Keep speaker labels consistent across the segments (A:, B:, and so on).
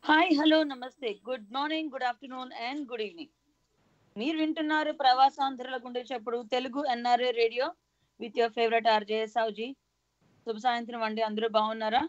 A: Hi hello నమస్తే good morning good afternoon and good evening మీరు వింటున్నారు ప్రవాసాంధ్రుల గుండె చెప్పుడు Telugu NRA radio with your favourite RJ Savuji శుభ సాయంత్రం అండి అందరూ బాగున్నారా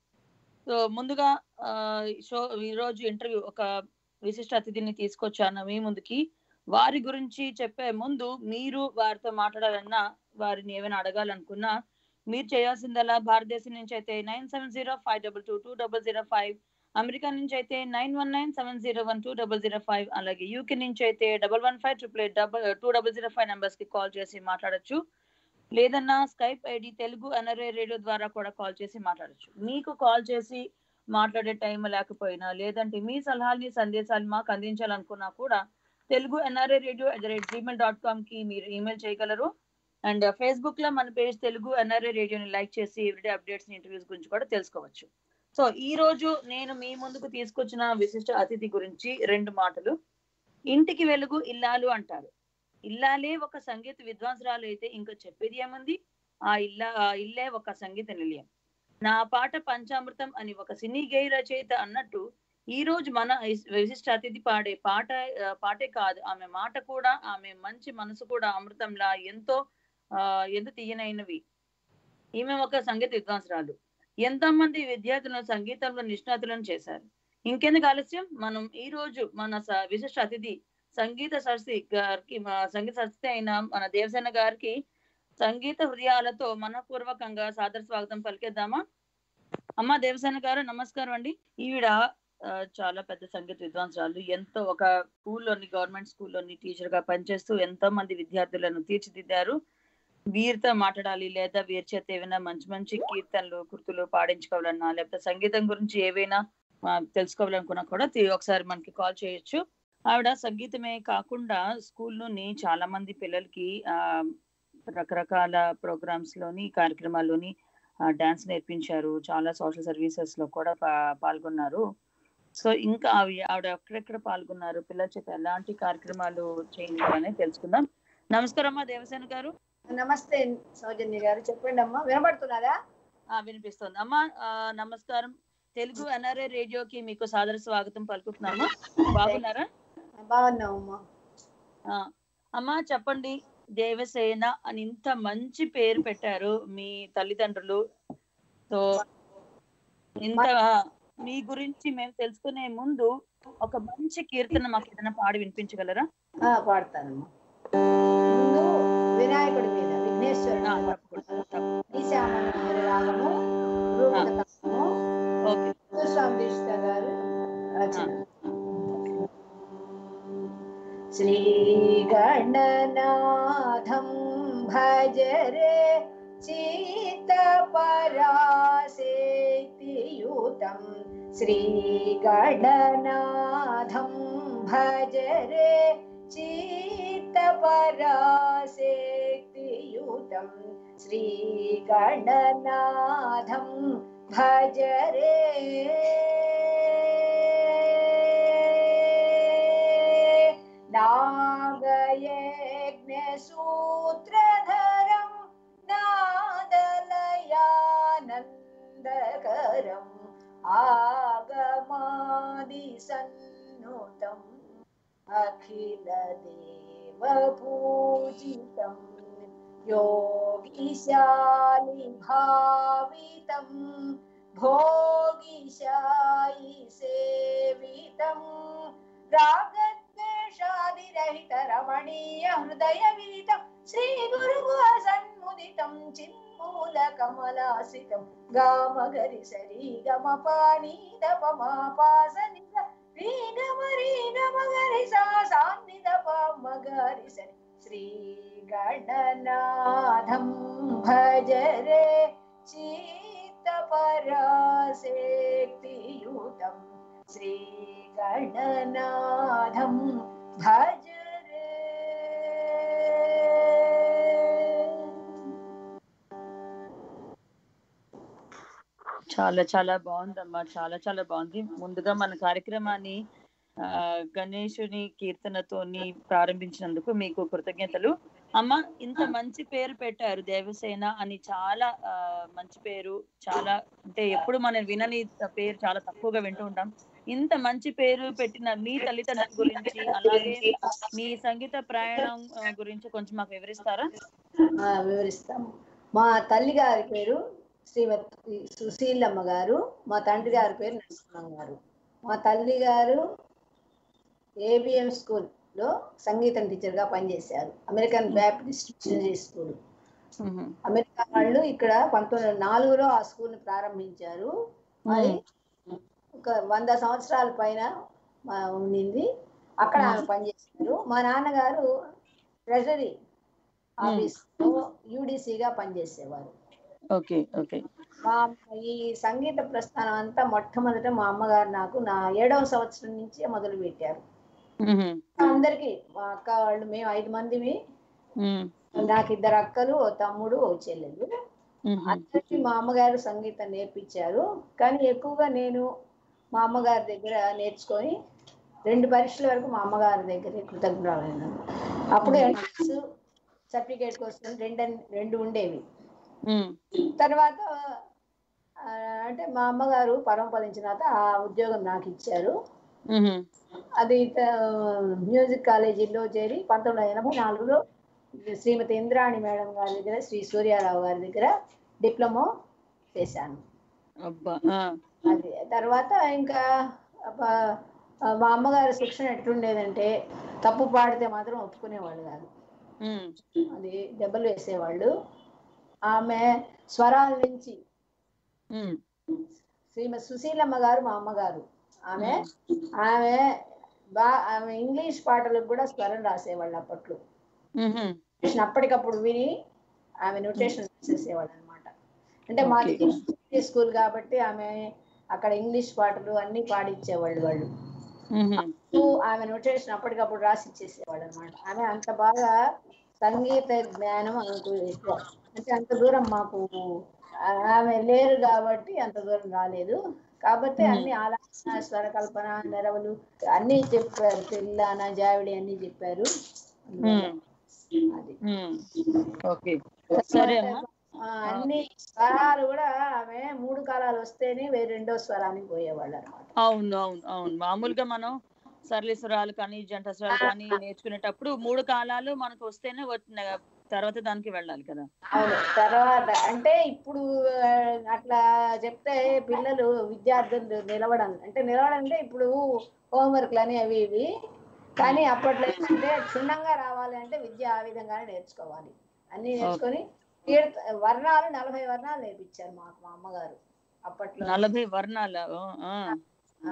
A: సో ముందుగా ఆ, షో ఈరోజు ఇంటర్వ్యూ ఒక విశిష్ట అతిథిని తీసుకొచ్చాను మీ ముందుకి వారి గురించి చెప్పే ముందు మీరు వారితో మాట్లాడాలన్నా వారిని ఏమైనా అడగాలనుకున్నా మీరు చేయాల్సిందల్లా భారతదేశం నుంచి అయితే nine seven zero five double two two double zero five America నుంచి అయితే nine one nine seven zero one two double zero five అలాగే యూకే నుంచి అయితే double one five triple eight double two double zero five numbers కి call చేసి మాట్లాడొచ్చు లేదన్నా Skype ID Telugu NRA radio ద్వారా కూడా కాల్ చేసి మాట్లాడొచ్చు మీకు కాల్ చేసి మాట్లాడే టైం లేకపోయినా లేదంటే మీ సలహాల్ని సందేశాలు మాకు అందించాలనుకున్నా కూడా Telugu NRA radio at the rate Gmail dot com కి మీరు ఈమెయిల్ చేయగలరు అండ్ ఫేస్బుక్ లో మన పేజ్ తెలుగు ఎన్ఆర్ఏ రేడియోని లైక్ చేసి ఎవ్రీడే అప్డేట్స్ ఇంటర్వ్యూస్ గురించి కూడా తెలుసుకోవచ్చు సో ఈ రోజు నేను మీ ముందుకు తీసుకొచ్చిన విశిష్ట అతిథి గురించి రెండు మాటలు ఇంటికి వెలుగు ఇల్లాలు అంటారు ఇల్లాలే ఒక సంగీత విద్వాంసరాలు అయితే ఇంకా చెప్పేది ఏముంది ఆ ఇల్లా ఆ ఇల్లే ఒక సంగీత నిలయం నా పాట పంచామృతం అని ఒక సినీ గేయ రచయిత అన్నట్టు ఈ రోజు మన ఇస్- విశిష్ట అతిథి పాడే పాట ఆ, పాటే కాదు ఆమె మాట కూడా ఆమె మంచి మనసు కూడా అమృతంలా ఎంతో ఆ ఎంతో తీయనైనవి ఈమె ఒక సంగీత విద్వాంసరాలు ఎంతో మంది విద్యార్థులను సంగీతంలో నిష్ణాతులను చేశారు ఇంకెందుకు ఆలస్యం మనం ఈ రోజు మన స- విశిష్ట అతిథి సంగీత సరస్వతి గారికి మా సంగీత సరస్వతి అయిన మన దేవసేన గారికి సంగీత హృదయాలతో మనపూర్వకంగా సాదర స్వాగతం పలికేద్దామా అమ్మ దేవసేన గారు నమస్కారం అండి ఈవిడ ఆ, చాలా పెద్ద సంగీత విద్వాంసరాలు ఎంతో ఒక స్కూల్లోని గవర్నమెంట్ స్కూల్లోని టీచర్ గా పనిచేస్తూ ఎంతో మంది విద్యార్థులను తీర్చిదిద్దారు వీరితో మాట్లాడాలి లేదా వీరి చేత ఏమైనా మంచి మంచి కీర్తనలు కృతులు పాడించుకోవాలన్నా లేకపోతే సంగీతం గురించి ఏవైనా ఆ, తెలుసుకోవాలనుకున్నా కూడా తీ- ఒకసారి మనకి కాల్ చేయొచ్చు ఆవిడ సంగీతమే కాకుండా స్కూల్లోని చాలా మంది పిల్లలకి ఆ రకరకాల ప్రోగ్రామ్స్ లోని కార్యక్రమాల్లోని డాన్స్ నేర్పించారు చాలా సోషల్ సర్వీసెస్ లో కూడా పా- పాల్గొన్నారు సో ఇంకా ఆవి- ఆవిడ ఎక్కడెక్కడ పాల్గొన్నారు పిల్లల చేత ఎలాంటి కార్యక్రమాలు చేయించాలని తెలుసుకుందాం నమస్కారం అమ్మా దేవసేన గారు
B: నమస్తే సౌజన్య గారు చెప్పండి అమ్మా వినపడుతున్నదా
A: ఆ వినిపిస్తుంది అమ్మా ఆ, నమస్కారం తెలుగు ఎన్ఆర్ఏ రేడియోకి మీకు సాదర స్వాగతం పలుకుతున్నాము బాగున్నారా
B: బాగున్నామమ్మా
A: ఆ, అమ్మా చెప్పండి దేవసేన అని ఇంత మంచి పేరు పెట్టారు మీ తల్లిదండ్రులు సో ఇంత మీ గురించి మేము తెలుసుకునే ముందు ఒక మంచి కీర్తన మాకు ఏదైనా పాడి వినిపించగలరా
B: ఆ, పాడతానమ్మా ముందు వినాయకుడి మీద విఘ్నేశ్వరుడు
A: ఆ, తప్పకుండా తప్పకుండా.
B: ఈశామనోహరి రాగము రూపకము
A: ఓకే
B: స్వామి దీక్షిత గారు రచన శ్రీ గణనాథం భజరే చిత్త పరాశక్తియుతం శ్రీ గణనాథం భజరే చిత్త పరాశక్తియుతం శ్రీ గణనాథం భజరే నాగయజ్ఞసూత్రధరం నాదలయానందకరం ఆగమాదిసన్నుతం అఖిల దేవ పూజితం యోగిశాలి భావితం భోగిశాయి సేవితం రాగద్వేషాదిరహిత రమణీయ హృదయ విదితం శ్రీ గురు సన్ముదితం చిన్మూల కమలాసితం గామగరి సరి గమ పాణి దప మా పాస నిద రీ గమ రీ గమ గరి సా సాన్ని దప మగరి సరి శ్రీ గణనాథం భజరే చిత్త పరాశక్తియుతం శ్రీ గణనాథం భజరే
A: చాలా చాలా బాగుందమ్మా చాలా చాలా బాగుంది ముందుగా మన కార్యక్రమాన్ని ఆ, గణేశుని కీర్తనతోని ప్రారంభించినందుకు మీకు కృతజ్ఞతలు అమ్మ ఇంత మంచి పేరు పెట్టారు దేవసేన అని చాలా ఆ, మంచి పేరు చాలా అంటే ఎప్పుడు మనం వినని పేరు చాలా తక్కువగా వింటూ ఉంటాం ఇంత మంచి పేరు పెట్టిన మీ తల్లిదండ్రుల గురించి అలాగే మీ సంగీత ప్రయాణం ఆ, గురించి కొంచెం మాకు వివరిస్తారా
B: ఆ, వివరిస్తాము మా తల్లి గారి పేరు శ్రీమతి సుశీలమ్మ గారు మా తండ్రి గారి పేరు నరసింహం గారు మా తల్లి గారు ఏబిఎం స్కూల్లో సంగీతం టీచర్గా పనిచేశారు అమెరికన్ బ్యాప్టిస్ట్ మిషనరీ స్కూల్
A: మ్మ్.
B: అమెరికా వాళ్ళు ఇక్కడ పంతొమ్మిది వందల నాలుగులో ఆ స్కూల్ ప్రారంభించారు అది ఒక వంద సంవత్సరాల పైన ఆ, ఉండింది అక్కడ ఆమె పనిచేశారు మా నాన్నగారు ట్రెజరీ ఆఫీస్ యూడిసిగా పనిచేసేవారు
A: ఓకే ఓకే
B: మా ఈ సంగీత ప్రస్థానం అంతా మొట్టమొదట మా అమ్మగారు నాకు నా ఏడవ సంవత్సరం నుంచే మొదలు పెట్టారు
A: మ్మ్.
B: అందరికి మా అక్క వాళ్ళు మేము ఐదు మందివి
A: మ్మ్.
B: నాకు ఇద్దరు అక్కలు ఓ తమ్ముడు ఓ చెల్లెలు
A: మ్మ్.
B: అందరికీ మా అమ్మగారు సంగీతం నేర్పించారు కానీ ఎక్కువగా నేను మా అమ్మగారి దగ్గర నేర్చుకొని రెండు పరీక్షల వరకు మా అమ్మగారి దగ్గర కృతజ్ఞరాలైనాను అప్పుడు ఎంట్రన్స్ సర్టిఫికేట్ కోసం రెండు రెండు ఉండేవి
A: మ్మ్.
B: తర్వాత ఆ, అంటే మా అమ్మగారు పరమపదించిన తర్వాత ఆ ఉద్యోగం నాకు ఇచ్చారు
A: మ్మ్.
B: అది ఆ, మ్యూజిక్ కాలేజీలో చేరి పంతొమ్మిది వందల ఎనభై నాలుగులో శ్రీమతి ఇంద్రాణి మేడం గారి దగ్గర శ్రీ సూర్యారావు గారి దగ్గర డిప్లొమా చేశాను
A: అబ్బా ఆ.
B: అది తర్వాత ఇంకా ప- మా అమ్మగారి శిక్షణ ఎట్లుండేదంటే తప్పు పాడితే మాత్రం ఒప్పుకునేవాళ్ళు కాదు
A: మ్మ్.
B: అది దెబ్బలు వేసేవాళ్ళు ఆమె స్వరాల నుంచి
A: మ్మ్.
B: శ్రీమతి సుశీలమ్మ గారు మా అమ్మగారు ఆమె ఆమె బా ఆమె ఇంగ్లీష్ పాటలకు కూడా స్వరం రాసేవాళ్ళు అప్పట్లో
A: మ్మ్.
B: నోటేషన్ అప్పటికప్పుడు విని ఆమె నోటేషన్ రాసేసేవాళ్ళు అనమాట అంటే మాది
A: Okay.
B: ఇంగ్లీష్ స్కూల్ కాబట్టి ఆమె అక్కడ ఇంగ్లీష్ పాటలు అన్ని పాడిచ్చేవాళ్ళు వాళ్ళు
A: మ్మ్.
B: సో ఆమె నోటేషన్ అప్పటికప్పుడు రాసి ఇచ్చేసేవాళ్ళు అనమాట ఆమె అంత బాగా సంగీత జ్ఞానం ఆమెకు ఎక్కువ అంటే అంత దూరం మాకు ఆ- ఆమె లేరు కాబట్టి అంత దూరం రాలేదు కాబట్టి
A: Hmm.
B: అన్ని ఆలాపన స్వరకల్పన నెరవలు అన్ని చెప్పారు తెల్లాన జావిడి అన్ని చెప్పారు
A: మ్మ్.
B: అది
A: మ్మ్. ఓకే సరే అమ్మా
B: ఆ, అన్ని స్వరాలు కూడా ఆమె మూడు కాలాలు వస్తేనే వేరే రెండో స్వరానికి పోయేవాళ్ళు అనమాట
A: అవును అవును అవును మామూలుగా మనం సరళి స్వరాలు కానీ జంట స్వరాలు కానీ నేర్చుకునేటప్పుడు మూడు కాలాలు మనకు వస్తేనే వచ్చిన తర్వాత దానికి వెళ్ళాలి కదా
B: అవును తర్వాత అంటే ఇప్పుడు ఆ, అట్లా చెప్తే పిల్లలు విద్యార్థులు నిలవడం అంటే నిలవడం అంటే ఇప్పుడు హోంవర్క్లు అని అవి ఇవి కానీ అప్పట్లో ఏంటంటే క్షుణ్ణంగా రావాలి అంటే విద్య ఆ విధంగానే నేర్చుకోవాలి అన్ని నేర్చుకొని కీర్త వర్ణాలు నలభై వర్ణాలు నేర్పించారు మాకు మా అమ్మగారు అప్పట్లో
A: నలభై వర్ణాల ఓ, ఆ.
B: ఆ,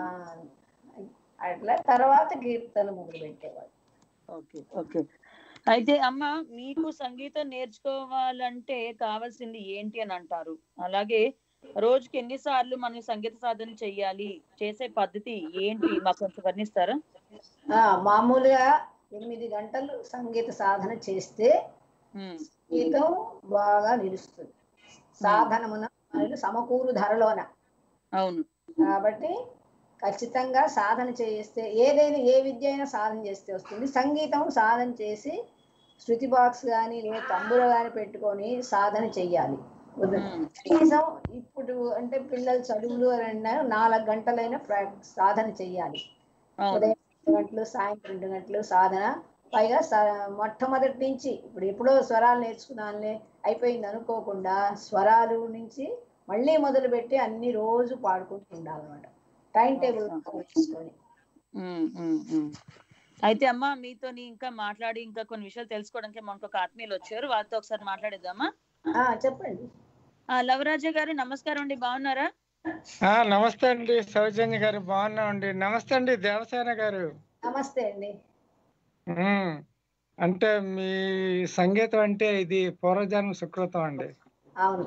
B: అట్లా తర్వాత కీర్తన మొదలు పెట్టేవాళ్ళు
A: ఓకే ఓకే అయితే అమ్మ మీకు సంగీతం నేర్చుకోవాలంటే కావాల్సింది ఏంటి అని అంటారు అలాగే రోజుకి ఎన్నిసార్లు మనం సంగీత సాధన చెయ్యాలి చేసే పద్ధతి ఏంటి మాకు కొంచెం వర్ణిస్తారా
B: ఆ, మామూలుగా ఎనిమిది గంటలు సంగీత సాధన చేస్తే
A: ఉమ్,
B: సంగీతం బాగా నిలుస్తుంది సాధనమున అనేది సమకూరు ధరలోన
A: అవును
B: కాబట్టి ఖచ్చితంగా సాధన చేస్తే ఏదైనా ఏ విద్య అయినా సాధన చేస్తే వస్తుంది సంగీతం సాధన చేసి శృతి బాక్స్ కానీ లేదా తంబుర కానీ పెట్టుకొని సాధన చెయ్యాలి
A: ఉమ్,
B: కనీసం ఇప్పుడు అంటే పిల్లలు చదువులు అని అన్నారు నాలుగు గంటలైనా ప్రాక్- సాధన చెయ్యాలి
A: అవును
B: ఉదయం రెండు గంటలు సాయంత్రం రెండు గంటలు సాధన పైగా స- మొట్టమొదటి నుంచి ఇప్పుడు ఎప్పుడో స్వరాలు నేర్చుకున్నానులే అయిపోయింది అనుకోకుండా స్వరాలు నుంచి మళ్ళీ మొదలు పెట్టి అన్ని రోజు పాడుకుంటూ ఉండాలన్నమాట టైం టేబుల్ వేసుకొని
A: ఉమ్, ఉమ్, ఉమ్. అయితే అమ్మ మీతోని ఇంకా మాట్లాడి ఇంకా కొన్ని విషయాలు తెలుసుకోవడానికి మనకు ఒక ఆత్మీయులు వచ్చారు వాళ్ళతో ఒకసారి మాట్లాడేద్దామా
B: ఆ, చెప్పండి
A: ఆ, లవరాజ గారు నమస్కారం అండి బాగున్నారా
C: ఆ నమస్తే అండి సౌజన్య గారు బాగున్నామండి నమస్తే అండి దేవసేన గారు
B: నమస్తే అండి
C: ఉమ్, అంటే మీ సంగీతం అంటే ఇది పూర్వజన్మ సుకృతం అండి
B: అవును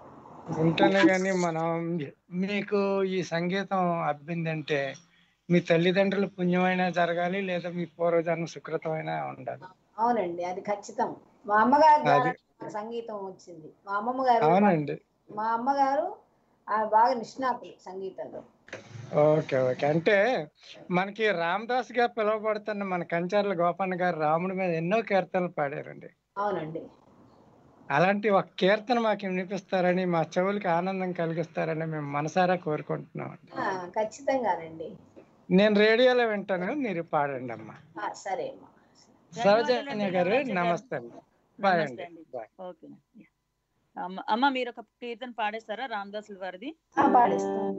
C: ఉంటేనే కానీ మనం మీకు ఈ సంగీతం అబ్బిందంటే మీ తల్లిదండ్రుల పుణ్యమైనా జరగాలి లేదా మీ పూర్వజన్మ సుకృతమైనా ఉండాలి
B: అవునండి అది ఖచ్చితం మా అమ్మగారి ద్వారా
C: అది-
B: నాకు సంగీతం వచ్చింది మా అమ్మమ్మ గారు
C: అవునండి
B: మా అమ్మగారు ఆ బాగా నిష్ణాతులు సంగీతంలో
C: ఓకే ఓకే అంటే మనకి రామదాస్ గా పిలువబడుతున్న మన కంచర్ల గోపన్న గారు రాముడి మీద ఎన్నో కీర్తనలు పాడారండి
B: అవునండి
C: అలాంటి ఒక కీర్తన మాకు వినిపిస్తారని మా చెవులకి ఆనందం కలిగిస్తారని మేము మనసారా కోరుకుంటున్నాం
B: ఆ, ఖచ్చితంగానండి
C: నేను రేడియోలో వింటాను మీరు పాడండి అమ్మా
B: ఆ, సరే అమ్మా
C: సౌజన్య గారు నమస్తే అండి బాయ్
A: నమస్తే
C: అండి
A: అండి.
C: బాయ్
A: ఓకే అమ్మ అమ్మ మీరు ఒక కీర్తన పాడేస్తారా రామదాసుల వారిది
B: ఆ, పాడిస్తాను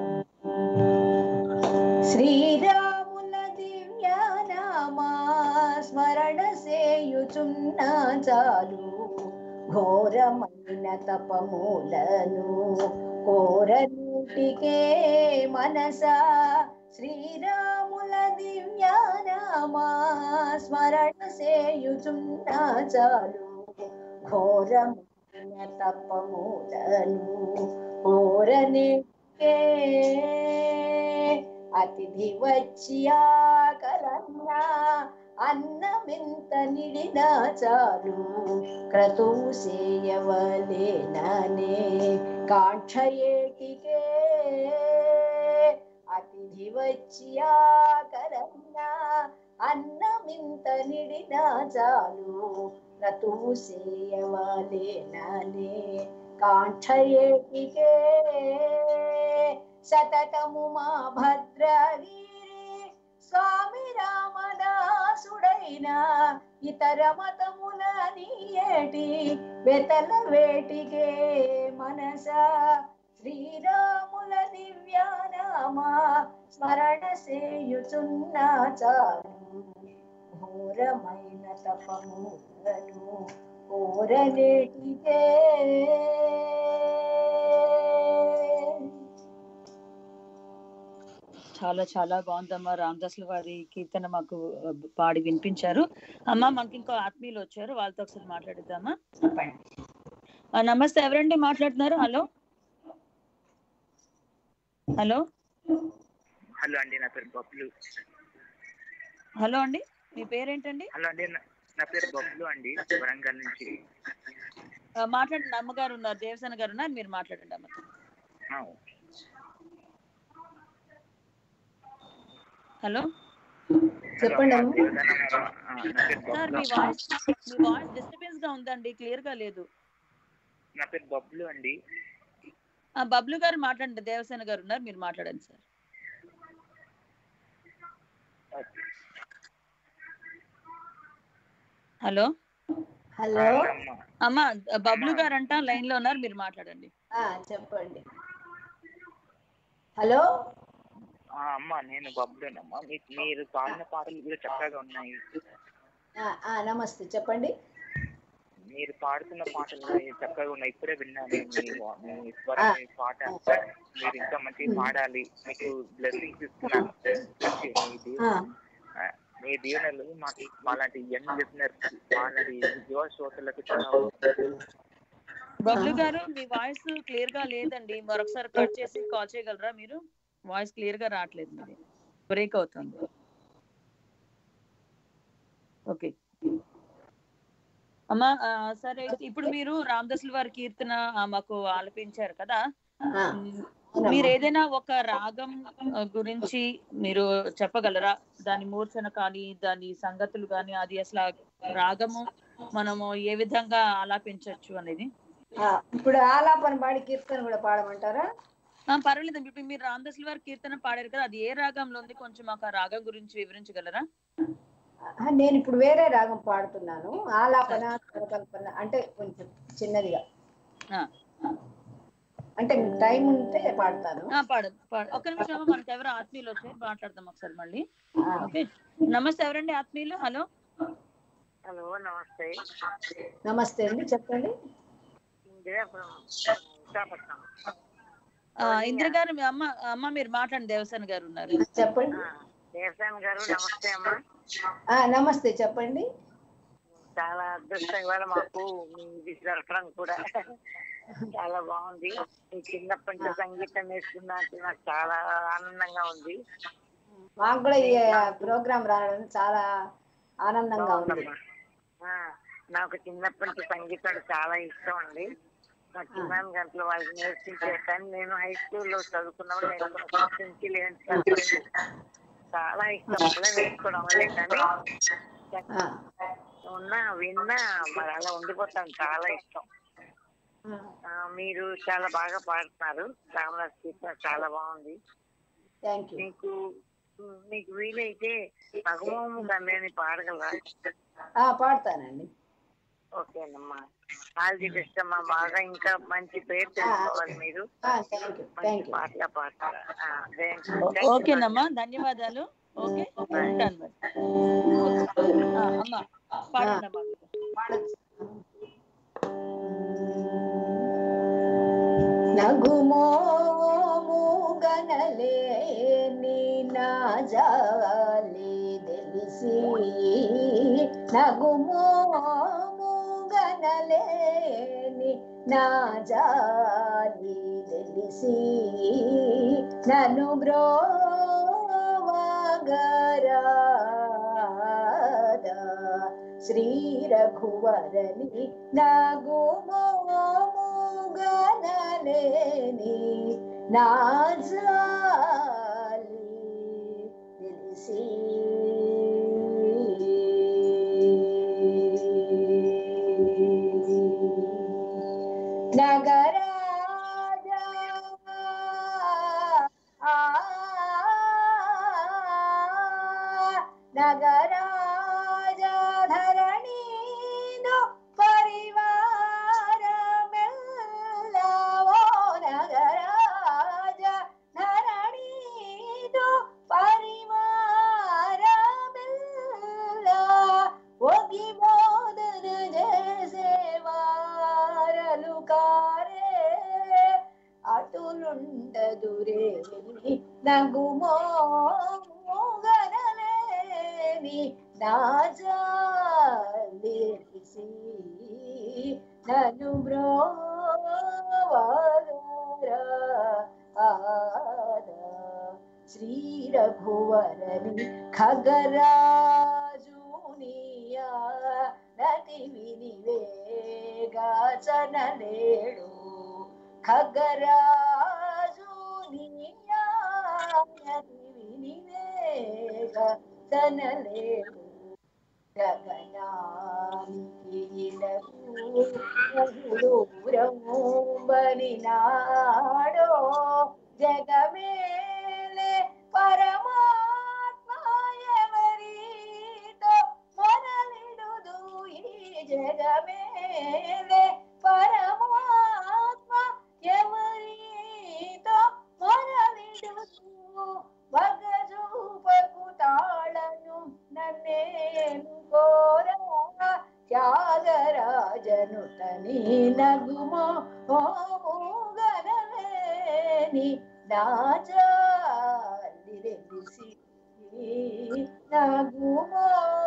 B: శ్రీరాముల దివ్యనామా స్మరణ సేయుచున్న చాలు ఘోరమైన తపములను కోరనీటికే మనసా శ్రీరాముల దివ్యనామా స్మరణ సేయుచున్న చాలు ఘోరమైన తపములను కోరనీటికే అతిథి వచ్చి ఆకలన్నా అన్నమింత నిడినా చాలు క్రతువు చేయవలేననే కాంక్ష ఏటికే అతిథి వచ్చి ఆకలన్నా అన్నమింత నిడినా చాలు క్రతువు చేయవలేననే కాంక్ష ఏటికే సతతము మా భద్రగిరి స్వామి రామదాసుడైన ఇతర మతముల నీయేటి వెతల వేటికే మనస శ్రీరాముల దివ్యానామా స్మరణ సేయుచున్న చాలు ఘోరమైన తపములను కోరనేటికే
A: చాలా చాలా బాగుందమ్మా రామదాసుల వారి కీర్తన మాకు ఆ, పాడి వినిపించారు అమ్మ మనకి ఇంకో ఆత్మీయులు వచ్చారు వాళ్ళతో ఒకసారి మాట్లాడిద్దామా
B: చెప్పండి
A: ఆ, నమస్తే ఎవరండి మాట్లాడుతున్నారు హలో హలో
D: హలో అండి నా పేరు బబ్లు
A: హలో అండి మీ పేరేంటండి
D: హలో అండి నా- నా పేరు బబ్లు అండి వరంగల్ నుంచి
A: ఆ, మాట్లాడండి అమ్మగారు ఉన్నారు దేవసేన గారు ఉన్నారు మీరు మాట్లాడండి అమ్మ
D: ఆ,
A: హలో
B: చెప్పండి
D: హలో,
B: అమ్మ.
D: దేవదానం గారు. ఆ, నా పేరు
A: సార్
D: బబ్లు
A: మీ వాయిస్ మీ వాయిస్ డిస్టర్బెన్స్ గా ఉందండి క్లియర్ గా లేదు
D: నా పేరు బబ్లు అండి
A: ఆ బబ్లు గారు మాట్లాడండి దేవసేన గారు ఉన్నారు మీరు మాట్లాడండి సార్
D: ఓకే.
A: హలో
B: హలో
D: అమ్మ.
A: అమ్మ బబ్లు గారు అంట లైన్ లో ఉన్నారు మీరు మాట్లాడండి
B: ఆ, చెప్పండి హలో
D: ఆ, అమ్మ నేను బబ్లునమ్మా మీకు మీరు పాడిన పాటలు కూడా చక్కగా ఉన్నాయి
B: ఆ, ఆ, నమస్తే చెప్పండి
D: మీరు పాడుతున్న పాటలు కూడా చక్కగా ఉన్నాయి ఇప్పుడే విన్నాను మీ వా- మీ స్వరం మీ పాట మీరు ఇంకా మంచిగా పాడాలి మీకు బ్లెస్సింగ్స్ ఇస్తున్నాను మంచి మీ దీవెన-
B: ఆ,
D: ఆ, మీ దీవెనలు మాకు మాలాంటి యంగ్ లిజనర్స్ మాలాంటి యువ శ్రోతలకు చాలా
A: బబ్లు గారు మీ వాయిస్ క్లియర్ గా లేదండి మరొకసారి కట్ చేసి కాల్ చేయగలరా మీరు వాయిస్ క్లియర్ గా రావట్లేదు మీది బ్రేక్ అవుతుంది ఓకే అమ్మా ఆ, సరే ఇప్పుడు మీరు రామదాసుల వారి కీర్తన ఆ, మాకు ఆలపించారు కదా
B: ఆ,
A: మ్,
B: అవునమ్మా.
A: మీరు ఏదైనా ఒక రాగం ఆ, గురించి మీరు చెప్పగలరా దాని మూర్ఛన కానీ దాని సంగతులు కానీ అది అసలు ఆ రాగము మనము ఏ విధంగా ఆలాపించవచ్చు అనేది
B: ఆ, ఇప్పుడు ఆలాపన పాడి కీర్తన కూడా పాడమంటారా
A: ఆ, పర్వాలేదు ఇప్పుడు మీరు రామదాసుల వారి కీర్తన పాడారు కదా అది ఏ రాగంలో ఉంది కొంచెం మాకు ఆ రాగం గురించి వివరించగలరా
B: ఆ, నేను ఇప్పుడు వేరే రాగం పాడుతున్నాను ఆలాపన స్వరకల్పన అంటే కొంచెం చిన్నదిగా
A: ఆ,
B: అంటే మీకు టైం ఉంటే పాడతాను
A: ఆ, పాడు పాడు ఒక్క నిమిషం అమ్మ, మనకి ఎవరు ఆత్మీయులు వచ్చారు మాట్లాడదాం ఒకసారి మళ్ళీ
B: ఆ,
A: ఓకే నమస్తే ఎవరండి ఆత్మీయులు హలో
D: హలో నమస్తే
B: నమస్తే అండి చెప్పండి
D: విశాఖపట్నం
A: ఆ, ఇందిర గారు మీ అమ్మ అమ్మ మీరు మాట్లాడండి దేవసేన గారు ఉన్నారు
B: చెప్పండి
D: దేవసాయం గారు నమస్తే అమ్మా
B: ఆ, నమస్తే చెప్పండి
D: చాలా అదృష్టం ఇవాళ మాకు మీ ఇది దొరకడం కూడా చాలా బాగుంది మీ చిన్నప్పటి నుంచి సంగీతం నేర్చుకున్నాక నాకు చాలా ఆనందంగా ఉంది
B: మాకు కూడా ఈ ప్రోగ్రామ్ రావడం చాలా ఆనందంగా ఉంది
D: బాగుందమ్మా. ఆ, నాకు చిన్నప్పటి నుంచి సంగీతం అంటే చాలా ఇష్టం అండి మా చిన్న గంటలు వాళ్ళకి నేర్పించేస్తాను నేను హై స్కూల్లో చదువుకున్నప్పుడు నేను ఫస్ట్ నుంచి లెవెన్త్ క్లాస్ వరకు చాలా ఇష్టం అలా నేర్చుకోవడం వల్లే కానీ
B: ఆ,
D: ఉన్నా విన్నా మరి అలా ఉండిపోతాను చాలా ఇష్టం
B: ఆ,
D: ఆ, మీరు చాలా బాగా పాడుతున్నారు రామదాస్ కీర్తన చాలా బాగుంది
B: థ్యాంక్ యూ
D: మీకు వీలైతే మగమోము కన్నేని పాడగలరా
B: ఆ పాడతానండి
D: ఓకేనమ్మా ఆల్ ది బెస్ట్ అమ్మా బాగా ఇంకా మంచి పేరు తెలుసుకోవాలి మీరు
B: థ్యాంక్ యూ
D: మంచి
B: థ్యాంక్ యూ
D: పాటలు పాడతారా ఆ, thank you.
A: Oh-
D: Thank you,
A: ఓకేనమ్మా ధన్యవాదాలు ఓకే ఉంటాను మరి ఆ, అమ్మా పాడండి అమ్మా
B: పాడొచ్చు నగుమోముగనలేని నా జాలి తెలిసి నగుమోముగనలేని నా జాలి తెలిసి నన్ను బ్రోవగరాదా శ్రీ రఘువరని నాగుమోముగనలేని నాజాలి తెలిసి నగరాజా ఆ నగరాజా ధరణీను పరివారమెల్లవో నగరాజ ధరణీను పరివారమెల్ల ఒగి బోధన చేసేవారలు కారే అటులుండదురే నగుమో గనలేని నాజాలిసి నన్ను బ్రోవగరా ఆదా శ్రీ రఘువరని ఖగరాజునియా నటి వినివేగాచనలేడు ఖగరాజునియా నటి వినివేగాచనలేడు గగనానికి దూరముంబని నాడో జగమేలే పరమాత్మ ఎవరితో మొదలిడుదు ఈ జగమేలే పరమాత్మ ఎవరితో మొదలిడుదు వగజూపకు తాళను నన్నేను కోరా త్యాగరాజను తని నగుమో గనలేని నాజాలి తెలిసి నగుమో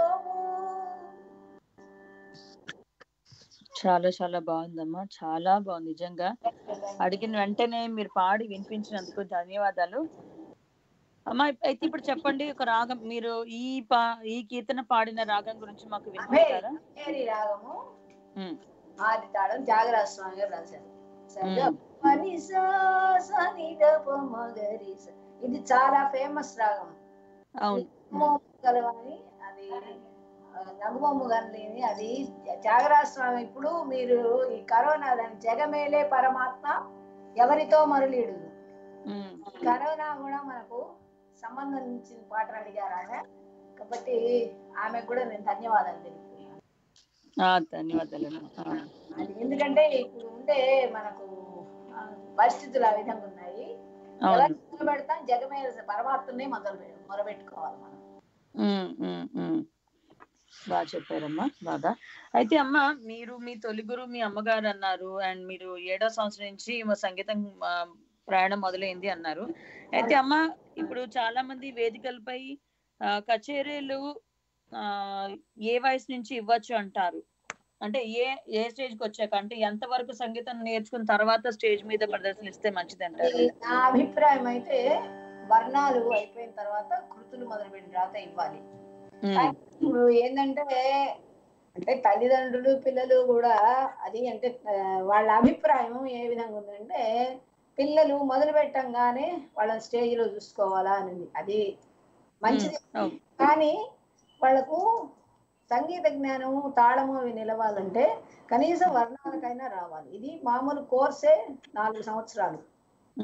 A: చాలా చాలా బాగుందమ్మా చాలా బాగుంది నిజంగా అడిగిన వెంటనే మీరు పాడి వినిపించినందుకు ధన్యవాదాలు అమ్మా అయితే ఇప్పుడు చెప్పండి ఒక రాగం మీరు ఈ పా ఈ కీర్తన పాడిన రాగం గురించి మాకు వినిపిస్తారా
B: మేరీ రాగము
A: ఉమ్,
B: ఆది తాళం త్యాగరాజ స్వామి గారు రాశారు సరిగా
A: మ్మ్.
B: పనిసా సనిదప మగరిస ఇది చాలా ఫేమస్ రాగం
A: అవును
B: నగుమోము గలవని అది ఆ, నగుమోము గనలేని అది త్యాగరాజ స్వామి ఇప్పుడు మీరు ఈ కరోనా దాని జగమేలే పరమాత్మ ఎవరితో మరులీడు
A: ఉమ్,
B: ఈ కరోనా కూడా మనకు సంబంధించిన పాటలు అడిగారు ఆమె కాబట్టి ఆమెకు కూడా నేను ధన్యవాదాలు తెలుపుతున్నాను
A: ఆ, ధన్యవాదాలు ఆ,
B: అది ఎందుకంటే ఇప్పుడు ఉండే మనకు ఆ, పరిస్థితులు ఆ విధంగా ఉన్నాయి
A: అవును
B: ఎవరిని మొదలు పెడతాం జగమే పరమాత్మనే మొదలు పె- మొదలుపెట్టుకోవాలి మనం
A: ఉమ్, ఉమ్, ఉమ్. బాగా చెప్పారమ్మా బాగా అయితే అమ్మ మీరు మీ తొలి గురువు మీ అమ్మగారు అన్నారు అండ్ మీరు ఏడో సంవత్సరం నుంచి మా సంగీతం ఆ, ప్రయాణం మొదలైంది అన్నారు అయితే అమ్మ ఇప్పుడు చాలా మంది వేదికలపై ఆ, కచేరీలు ఆ, ఏ వయసు నుంచి ఇవ్వచ్చు అంటారు అంటే ఏ ఏ స్టేజ్ కి వచ్చాక అంటే ఎంత వరకు సంగీతం నేర్చుకున్న తర్వాత స్టేజ్ మీద ప్రదర్శన ఇస్తే మంచిది అంటారు
B: ఈ నా అభిప్రాయం అయితే వర్ణాలు అయిపోయిన తర్వాత కృతులు మొదలు పెట్టిన తర్వాత ఇవ్వాలి
A: ఉమ్,
B: ఇప్పుడు ఏంటంటే అంటే తల్లిదండ్రులు పిల్లలు కూడా అది అంటే ఆ, వాళ్ళ అభిప్రాయం ఏ విధంగా ఉందంటే పిల్లలు మొదలు పెట్టంగానే వాళ్ళని స్టేజ్ లో చూసుకోవాలా అని ఉంది. అది మంచిది
A: అవును.
B: కానీ వాళ్ళకు సంగీత జ్ఞానము తాళము అవి నిలవాలంటే కనీసం వర్ణాలకైనా రావాలి ఇది మామూలు కోర్సే నాలుగు సంవత్సరాలు
A: ఉమ్,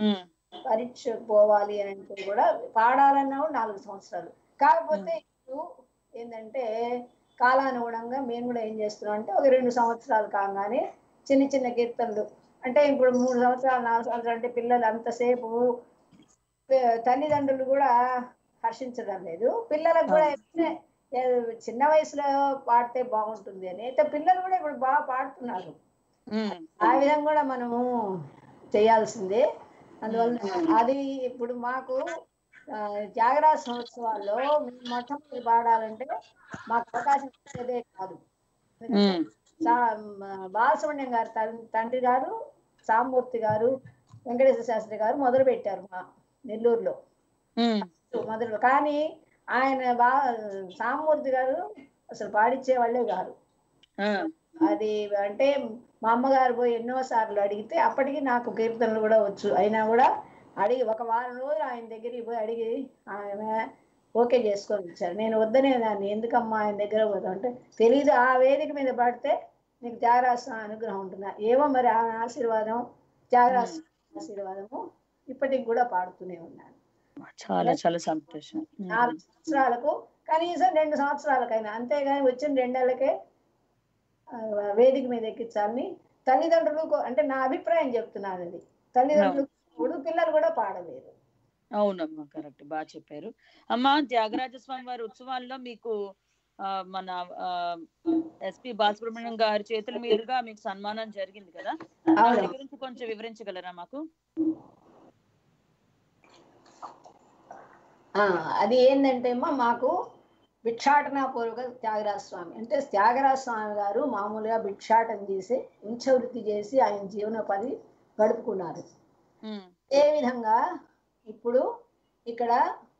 B: పరీక్షకు పోవాలి అని అంటే కూడా పాడాలన్నా కూడా నాలుగు సంవత్సరాలు కాకపోతే ఇప్పుడు ఏంటంటే కాలానుగుణంగా మేము కూడా ఏం చేస్తున్నాం అంటే ఒక రెండు సంవత్సరాలు కాగానే చిన్న చిన్న కీర్తనలు అంటే ఇప్పుడు మూడు సంవత్సరాలు నాలుగు సంవత్సరాలు అంటే పిల్లలు అంతసేపు పే- తల్లిదండ్రులు కూడా హర్షించడం లేదు పిల్లలకు కూడా ఎప్పుడే, ఏ, చిన్న వయసులో పాడితే బాగుంటుంది అని అయితే పిల్లలు కూడా ఇప్పుడు బాగా పాడుతున్నారు
A: ఉమ్,
B: ఆ విధంగా కూడా మనము చేయాల్సిందే అందువల్ల అది ఇప్పుడు మాకు ఆ, త్యాగరాజ సంవత్సరాల్లో మేము మొట్టమొదటి పాడాలంటే మాకు అవకాశం ఇచ్చేదే కాదు
A: ఉమ్,
B: సా- మ- బాలసుబ్రహ్మణ్యం గారు తన్- తండ్రి గారు సామూర్తి గారు వెంకటేశ్వర శాస్త్రి గారు మొదలు పెట్టారు మా నెల్లూరులో
A: ఉమ్,
B: మొదలు కానీ ఆయన బా సామూర్తి గారు అసలు పాడించే వాళ్ళే కాదు
A: ఆ,
B: అది అంటే మా అమ్మగారు పోయి ఎన్నో సార్లు అడిగితే అప్పటికి నాకు కీర్తనలు కూడా వచ్చు అయినా కూడా అడిగి ఒక వారం రోజులు ఆయన దగ్గరికి పోయి అడిగి ఆమె ఓకే చేసుకొని ఇచ్చారు నేను వద్దనే దాన్ని ఎందుకమ్మా ఆయన దగ్గర పోతా అంటే తెలీదు ఆ వేదిక మీద పడితే నీకు త్యాగరాజ అనుగ్రహం ఉంటుందా ఏమో మరి ఆమె ఆశీర్వాదం త్యాగరాజ ఆశీర్వాదము ఇప్పటికి కూడా పాడుతూనే ఉన్నాను
A: చాలా చాలా సంతోషం ఉమ్,
B: నాలుగు సంవత్సరాలకు కనీసం రెండు సంవత్సరాలకైనా అంతేగాని వచ్చిన రెండేళ్లకే ఆ, వేదిక మీద ఎక్కించాలని తల్లిదండ్రులు కో- అంటే నా అభిప్రాయం చెప్తున్నాను అది తల్లిదండ్రులు ఇప్పుడు పిల్లలు కూడా పాడలేరు
A: అవునమ్మా కరెక్ట్ బాగా చెప్పారు అమ్మా త్యాగరాజ స్వామి వారి ఉత్సవాల్లో మీకు ఆ, మన ఎస్పి బాలసుబ్రహ్మణ్యం గారి చేతుల మీదుగా మీకు సన్మానం జరిగింది కదా దాని
B: అవును
A: గురించి కొంచెం వివరించగలరా మాకు
B: ఆ, అది ఏంటంటే అమ్మా మాకు భిక్షాటన పూర్వక త్యాగరాజ స్వామి అంటే త్యాగరాజ స్వామి గారు మామూలుగా భిక్షాటన చేసి ఉంచవృత్తి చేసి ఆయన జీవనోపాధి గడుపుకున్నారు
A: ఉమ్,
B: ఏ విధంగా ఇప్పుడు ఇక్కడ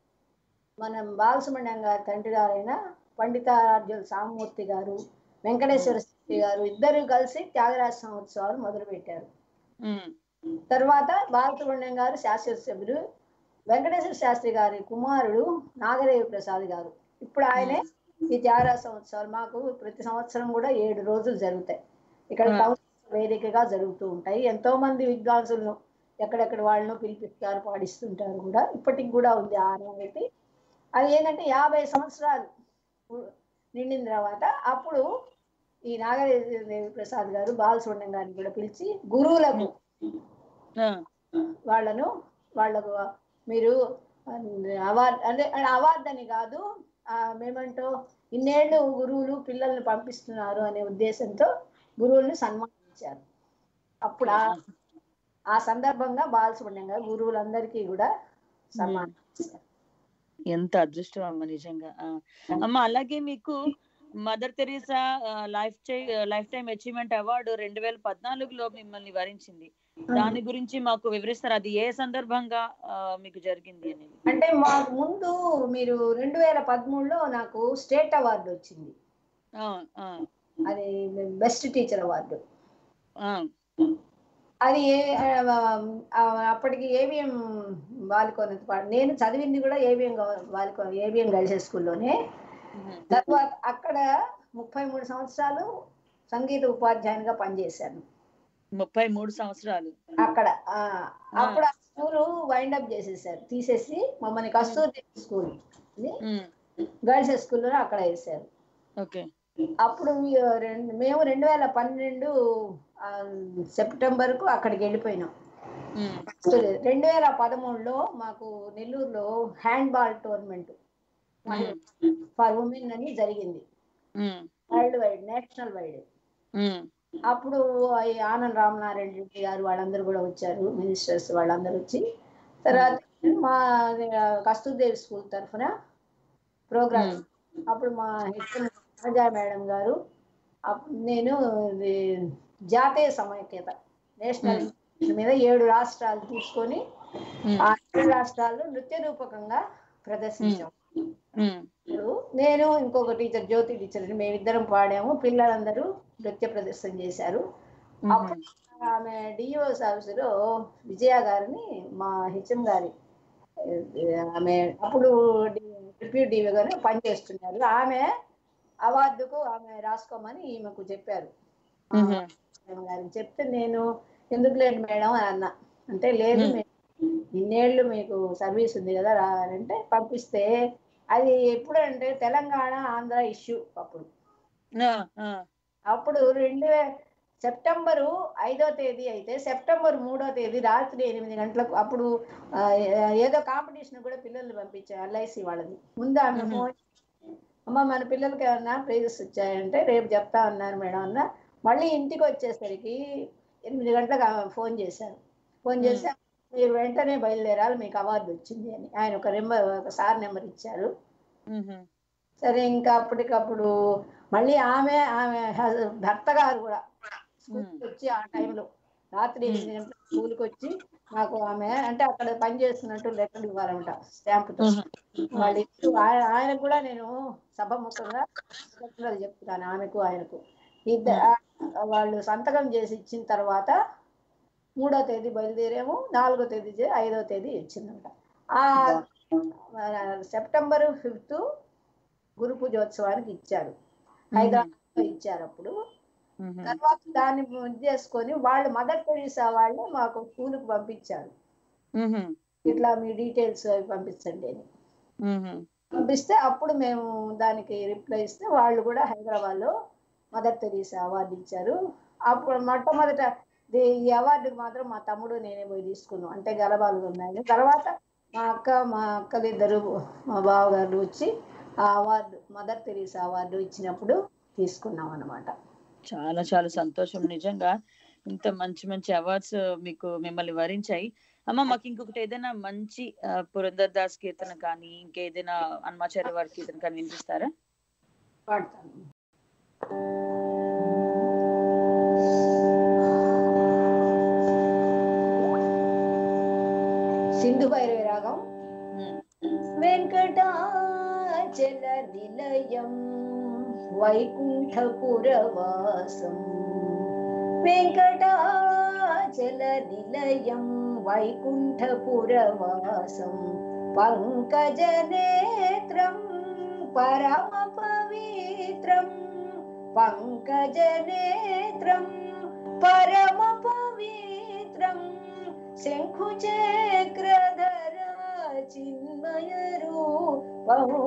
B: మనం బాలసుబ్రహ్మణ్యం గారి తండ్రి గారైన పండితారాధ్యుల సామూర్తి గారు వెంకటేశ్వర శాస్త్రి గారు ఇద్దరు కలిసి త్యాగరాజ సంవత్సరాలు మొదలు పెట్టారు
A: ఉమ్,
B: తర్వాత బాలసుబ్రహ్మణ్యం గారు శాస్త్ర సభ్యులు వెంకటేశ్వర శాస్త్రి గారి కుమారుడు నాగదేవి ప్రసాద్ గారు ఇప్పుడు ఆయనే ఈ త్యాగరాజ సంవత్సరాలు మాకు ప్రతి సంవత్సరం కూడా ఏడు రోజులు జరుగుతాయి ఇక్కడ
A: ఆ.
B: టౌన్ వేదికగా జరుగుతూ ఉంటాయి ఎంతో మంది విద్వాంసులను ఎక్కడెక్కడ వాళ్ళను పిలిపిస్తారు పాడిస్తుంటారు కూడా ఇప్పటికి కూడా ఉంది ఆ ఆనవాయితీ అది ఏంటంటే యాభై సంవత్సరాలు పు- నిండిన తర్వాత అప్పుడు ఈ నాగదేవి ప్రసాద్ గారు బాలసుబ్రహ్మణ్యం గారిని కూడా పిలిచి గురువులకు
A: ఆ,
B: వాళ్ళను వాళ్ళకు మీరు అవార్డ్ అంటే అవార్డు అని కాదు ఆ, మేమంటూ ఇన్నేళ్ళు గురువులు పిల్లల్ని పంపిస్తున్నారు అనే ఉద్దేశంతో గురువుల్ని సన్మానించారు అప్పుడు ఆ- ఆ సందర్భంగా బాలసుబ్రహ్మణ్యం గారు గురువులందరికీ కూడా సన్మానించారు
A: ఎంత అదృష్టం అమ్మ నిజంగా ఆ. అమ్మ అలాగే మీకు Mother Teresa life lifetime achievement award రెండు వేల పద్నాలుగులో మిమ్మల్ని వరించింది దాని గురించి మాకు వివరిస్తారు అది ఏ సందర్భంగా ఆ, మీకు జరిగింది అనేది
B: అంటే మాకు ముందు మీరు రెండు వేల పదమూడులో నాకు స్టేట్ అవార్డు వచ్చింది
A: ఆ, ఆ,
B: అది బెస్ట్ టీచర్ అవార్డు
A: ఆ,
B: అది ఏ- ఆ, అప్పటికి ఏవిఎం బాలికోన నేను చదివింది కూడా ఏవిఎం బాలికో ఏవిఎం గర్ల్స్ స్కూల్లోనే
A: ఉమ్,
B: తర్వాత అక్కడ ముప్పై మూడు సంవత్సరాలు సంగీత ఉపాధ్యాయునిగా పనిచేశాను
A: ముప్పై మూడు సంవత్సరాలు
B: అక్కడ ఆ, అప్పుడు ఆ స్కూల్ వైండ్ అప్ చేసేసారు తీసేసి మమ్మల్ని కస్తూరి స్కూల్
A: ఉమ్,
B: గర్ల్స్ స్కూల్లో అక్కడ వేసారు
A: ఓకే
B: అప్పుడు మీ- రెండు మేము రెండు వేల పన్నెండు ఆ, సెప్టెంబర్కు అక్కడికి వెళ్ళిపోయినాం
A: ఉమ్,
B: రెండు వేల పదమూడులో మాకు నెల్లూరులో handball tournament for women అని జరిగింది
A: um,
B: worldwide national wide
A: um,
B: అప్పుడు ఈ ఆనంద్ రామనారాయణ రెడ్డి గారు వాళ్ళందరూ కూడా వచ్చారు మినిస్టర్స్ వాళ్ళందరూ వచ్చి తర్వాత మా కస్తూర్దేవి స్కూల్ తరఫున ప్రోగ్రామ్ అప్పుడు మా హెచ్ఎం రాజా మేడం గారు అప్- నేను ఇది జాతీయ సమైక్యత నేషనల్ మీద ఏడు రాష్ట్రాలు తీసుకొని
A: ఉమ్,
B: ఆ ఏడు రాష్ట్రాల్లో నృత్య రూపకంగా ప్రదర్శించాం
A: ఉమ్,
B: ఇప్పుడు నేను ఇంకొక టీచర్ జ్యోతి టీచర్ మేమిద్దరం పాడాము పిల్లలందరూ నృత్య ప్రదర్శన చేశారు
A: ఉమ్,
B: ఆమె డిఓఎస్ ఆఫీసులో విజయ గారిని మా హెచ్ఎం గారి ఆ, ఆమె అప్పుడు డిప్యూటీ డిఓ గారు పనిచేస్తున్నారు ఆమె అవార్డుకు ఆమె రాసుకోమని ఈమెకు చెప్పారు
A: ఉమ్,
B: మేడం గారికి చెప్తే నేను ఎందుకు లేదు మేడం అని అన్నా అంటే లేదు
A: Hmm.
B: మే- ఇన్నేళ్ళు మీకు సర్వీస్ ఉంది కదా రా అని అంటే పంపిస్తే అది ఎప్పుడు అంటే తెలంగాణ ఆంధ్ర ఇష్యూ అప్పుడు
A: ఆ, ఆ,
B: అప్పుడు రెండు వే సెప్టెంబరు ఐదో తేదీ అయితే సెప్టెంబర్ మూడో తేదీ రాత్రి ఎనిమిది గంటలకు అప్పుడు ఆ, ఏదో కాంపిటీషన్ కూడా పిల్లల్ని పంపించారు ఎల్ఐసి వాళ్ళది ముందు ఆమె
A: మ్మ్.
B: ఫోన్ అమ్మ మన పిల్లలకి ఏమన్నా ప్రైజెస్ వచ్చాయంటే రేపు చెప్తా అన్నారు మేడం అన్న మళ్ళీ ఇంటికి వచ్చేసరికి ఎనిమిది గంటలకు ఆమె ఫోన్ చేశారు ఫోన్
A: మ్మ్.
B: చేసి మీరు వెంటనే బయలుదేరాలి మీకు అవార్డు వచ్చింది అని ఆయన ఒక నెంబర్ ఒక సార్ నెంబర్ ఇచ్చారు
A: మ్హూ.
B: సరే ఇంకా అప్పటికప్పుడు మళ్ళీ ఆమె ఆమె హస్- భర్త గారు కూడా స్కూల్కి వచ్చి ఆ టైంలో రాత్రి
A: Hmm.
B: ఎనిమిది గంటలకు స్కూల్కి వచ్చి నాకు ఆమె అంటే అక్కడ పని చేస్తున్నట్టు లెక్కలు ఇవ్వాలన్నమాట స్టాంపుతో
A: మ్హూ.
B: వాళ్ళు ఇస్తూ ఆయన ఆయనకు కూడా నేను సభముఖంగా కృతజ్ఞతలు చెప్తున్నాను ఆమెకు ఆయనకు ఇద్దరు వాళ్ళు సంతకం చేసి ఇచ్చిన తర్వాత మూడో తేదీ బయలుదేరాము నాలుగో తేదీ చే- ఐదో తేదీ ఇచ్చిందంట ఆ మన సెప్టెంబర్ ఫిఫ్త్ గురు పూజోత్సవానికి ఇచ్చారు హైదరాబాద్ లో ఇచ్చారు అప్పుడు
A: మ్హూ.
B: తర్వాత దాన్ని ఇది చేసుకొని వాళ్ళు మదర్ టెరీసా వాళ్ళు మాకు స్కూల్కి పంపించారు
A: మ్హూ.
B: ఇట్లా మీ డీటెయిల్స్ అవి పంపించండి అని
A: మ్హూ.
B: పంపిస్తే అప్పుడు మేము దానికి రిప్లై ఇస్తే వాళ్ళు కూడా హైదరాబాద్ లో మదర్ తెరీసా అవార్డు ఇచ్చారు అప్పుడు మొట్టమొదట ది- ఈ అవార్డుకి మాత్రం మా తమ్ముడు నేనే పోయి తీసుకున్నాం అంటే గలబాలు ఉన్నాయి తర్వాత మా అక్క మా అక్కలు ఇద్దరు మా బావగారు వచ్చి ఆ అవార్డు మదర్ తెరీసా అవార్డు ఇచ్చినప్పుడు తీసుకున్నాం అన్నమాట
A: చాలా చాలా సంతోషం నిజంగా ఇంత మంచి మంచి అవార్డ్స్ మీకు మిమ్మల్ని వరించాయి అమ్మ మాకు ఇంకొకటి ఏదైనా మంచి ఆ, పురందర్ దాస్ కీర్తన కానీ ఇంకేదైనా హనుమాచార్య వారి కీర్తన కానీ వినిపిస్తారా
B: పాడతాను సింధు భైరవి రాగం
A: ఉమ్,
B: వెంకటాచల నిలయం వైకుంఠపురవాసం వెంకటాచల నిలయం వైకుంఠపురవాసం పంకజనేత్రం పరమ పవిత్రం పంకజనేత్రం పరమ పవిత్రం శంఖుచక్రధర చిన్మయరు బహు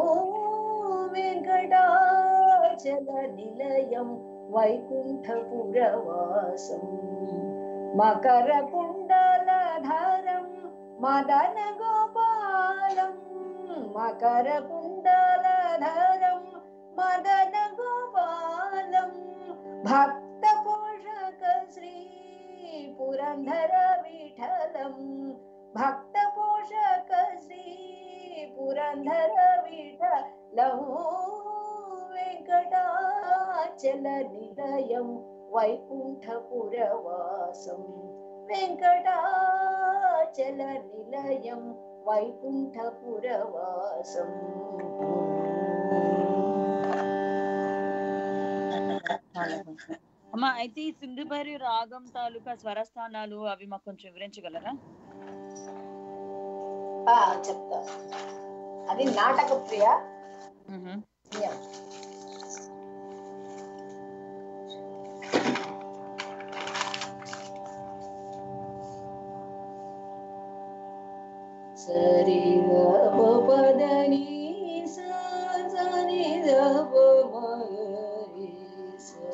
B: వెంకటాచల నిలయం వైకుంఠపురవాసం మకర కుండలధరం మదన గోపాలం మకర కుండలధరం మదన గోపాలం భక్త పోషక శ్రీ పురంధర విఠలం భక్త పోషక శ్రీ పురంధర విఠలం వెంకటాచల నిలయం వైకుంఠపురవాసం వెంకటాచల నిలయం వైకుంఠపురవాసం
A: చాలా బాగుంది. అమ్మ అయితే ఈ సింధుభైరి రాగం తాలూకా స్వరస్థానాలు అవి మాకు కొంచెం వివరించగలరా
B: ఆ, చెప్తా అది నాటక ప్రియ
A: మ్హూ.
B: నియం. సరి గమ పదని సా సని దప మగరి సా.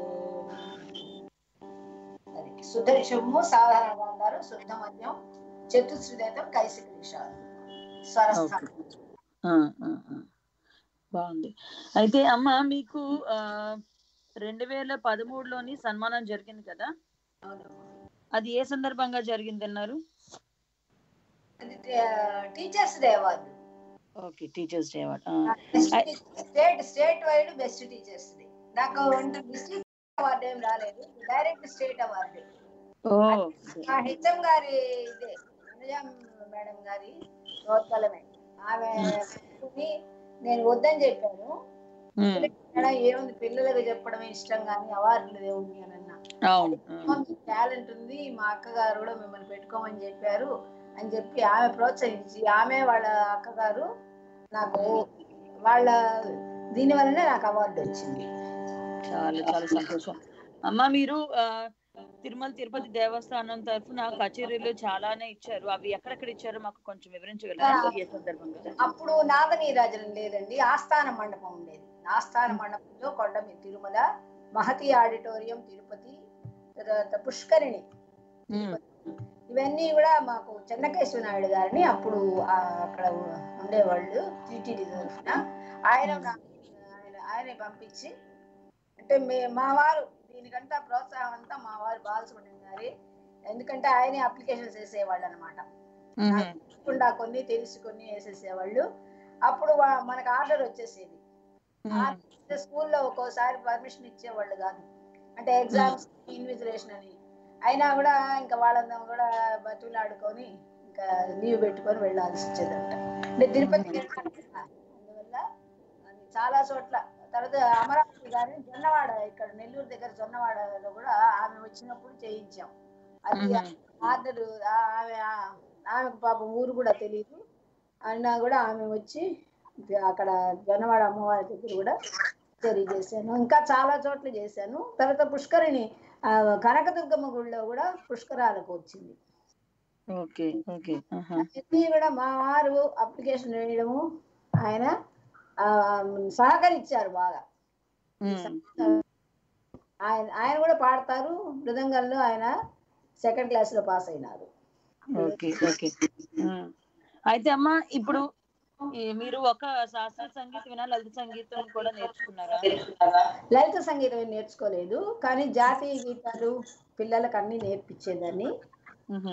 B: అది శుద్ధ రిషభము సాధారణ గాంధారం శుద్ధ మధ్యం చతుశ్రుదేతం కైసిక నిషాలు స్వరస్థానం
A: ఆ, ఆ, ఆ. బాగుంది అయితే అమ్మ మీకు ఆ రెండు వేల పదమూడులోని సన్మానం జరిగింది కదా
B: అవును.
A: అది ఏ సందర్భంగా జరిగింది అన్నారు
B: అది teachers day award
A: okay teachers day award
B: state state wide best teachers day నాకు డిస్ట్రిక్ట్ అవార్డు ఏం రాలేదు డైరెక్ట్ స్టేట్ అవార్డు
A: ఓ
B: మా హెచ్ఎం గారి ఇదే నిజాం మేడం గారి ప్రోత్బలమే ఆమె పెట్టుకుని నేను వద్దని చెప్పాను
A: ఉమ్,
B: మేడం ఏముంది పిల్లలకు చెప్పడమే ఇష్టం కానీ అవార్డులు ఏముంది అని అన్నా
A: అవును ఉమ్,
B: టాలెంట్ ఉంది మా అక్కగారు కూడా మిమ్మల్ని పెట్టుకోమని చెప్పారు అని చెప్పి ఆమె ప్రోత్సహించి ఆమె వాళ్ళ అక్కగారు నాకు వాళ్ళ దీని వల్లనే నాకు అవార్డు వచ్చింది
A: చాలా చాలా సంతోషం అమ్మ మీరు ఆ, తిరుమల తిరుపతి దేవస్థానం తరఫున కచేరీలు చాలానే ఇచ్చారు అవి ఎక్కడెక్కడ ఇచ్చారో మాకు కొంచెం వివరించగలరా
B: ఆ.
A: ఈ సందర్భంగా
B: అప్పుడు నాదనీరాజనం లేదండి ఆస్థాన మండపం ఉండేది ఆస్థాన మండపంలో కొండ మీద తిరుమల మహతి ఆడిటోరియం తిరుపతి తర్వాత పుష్కరిణి
A: ఉమ్,
B: ఇవన్నీ కూడా మాకు చెన్నకేశ్వర నాయుడు గారిని అప్పుడు ఆ అక్కడ ఉండేవాళ్ళు టీటీడీ తరఫున ఆయన నా- ఆయన ఆయనే పంపించి అంటే మే మా వారు దీనికంతా ప్రోత్సాహం అంతా మా వారు బాలసుబ్రహ్మణ్యం గారి ఎందుకంటే ఆయనే అప్లికేషన్స్ వేసేవాళ్ళు అనమాట
A: ఉమ్,
B: తెలియకుండా కొన్ని తెలిసి కొన్ని వేసేసేవాళ్ళు అప్పుడు వా- మనకు ఆర్డర్ వచ్చేసేది
A: ఉమ్,
B: స్కూల్లో ఒక్కోసారి పర్మిషన్ ఇచ్చేవాళ్ళు కాదు అంటే ఎగ్జామ్స్ ఇన్విజిలేషన్ అని అయినా కూడా ఇంకా వాళ్ళందరం కూడా బతులాడుకొని ఇంకా లీవ్ పెట్టుకొని వెళ్ళాల్సి వచ్చేదంట అంటే తిరుపతికి వెళ్ళాలి కదా. అందువల్ల అది చాలా చోట్ల తర్వాత అమరావతి గారి జొన్నవాడ ఇక్కడ నెల్లూరు దగ్గర జొన్నవాడలో కూడా ఆమె వచ్చినప్పుడు చేయించాం అది
A: మ్మ్.
B: ఆర్డర్ ఆమె ఆమెకు పాపం ఊరు కూడా తెలియదు అయినా కూడా ఆమె వచ్చి అక్కడ జొన్నవాడ అమ్మవారి దగ్గర కూడా తెలియజేశాను ఇంకా చాలా చోట్ల చేశాను తర్వాత పుష్కరిణి ఆ, కనకదుర్గమ్మ గుడిలో కూడా పుష్కరాలకు వచ్చింది
A: ఓకే ఓకే ఆహా.
B: అన్ని కూడా మా వారు అప్లికేషన్ వేయడము ఆయన ఆ, సహకరించారు బాగా
A: ఉమ్,
B: ఆయన ఆయన కూడా పాడతారు మృదంగంలో ఆయన సెకండ్ క్లాస్ లో పాస్ అయినారు
A: ఓకే ఓకే ఉమ్. అయితే అమ్మా ఇప్పుడు ఈ మీరు ఒక శాస్త్రీయ సంగీతం లలిత సంగీతం కూడా నేర్చుకున్నారా
B: లలిత సంగీతం ఏం నేర్చుకోలేదు కానీ జాతీయ గీతాలు పిల్లలకు అన్ని నేర్పించేదాన్ని
A: ఉహు.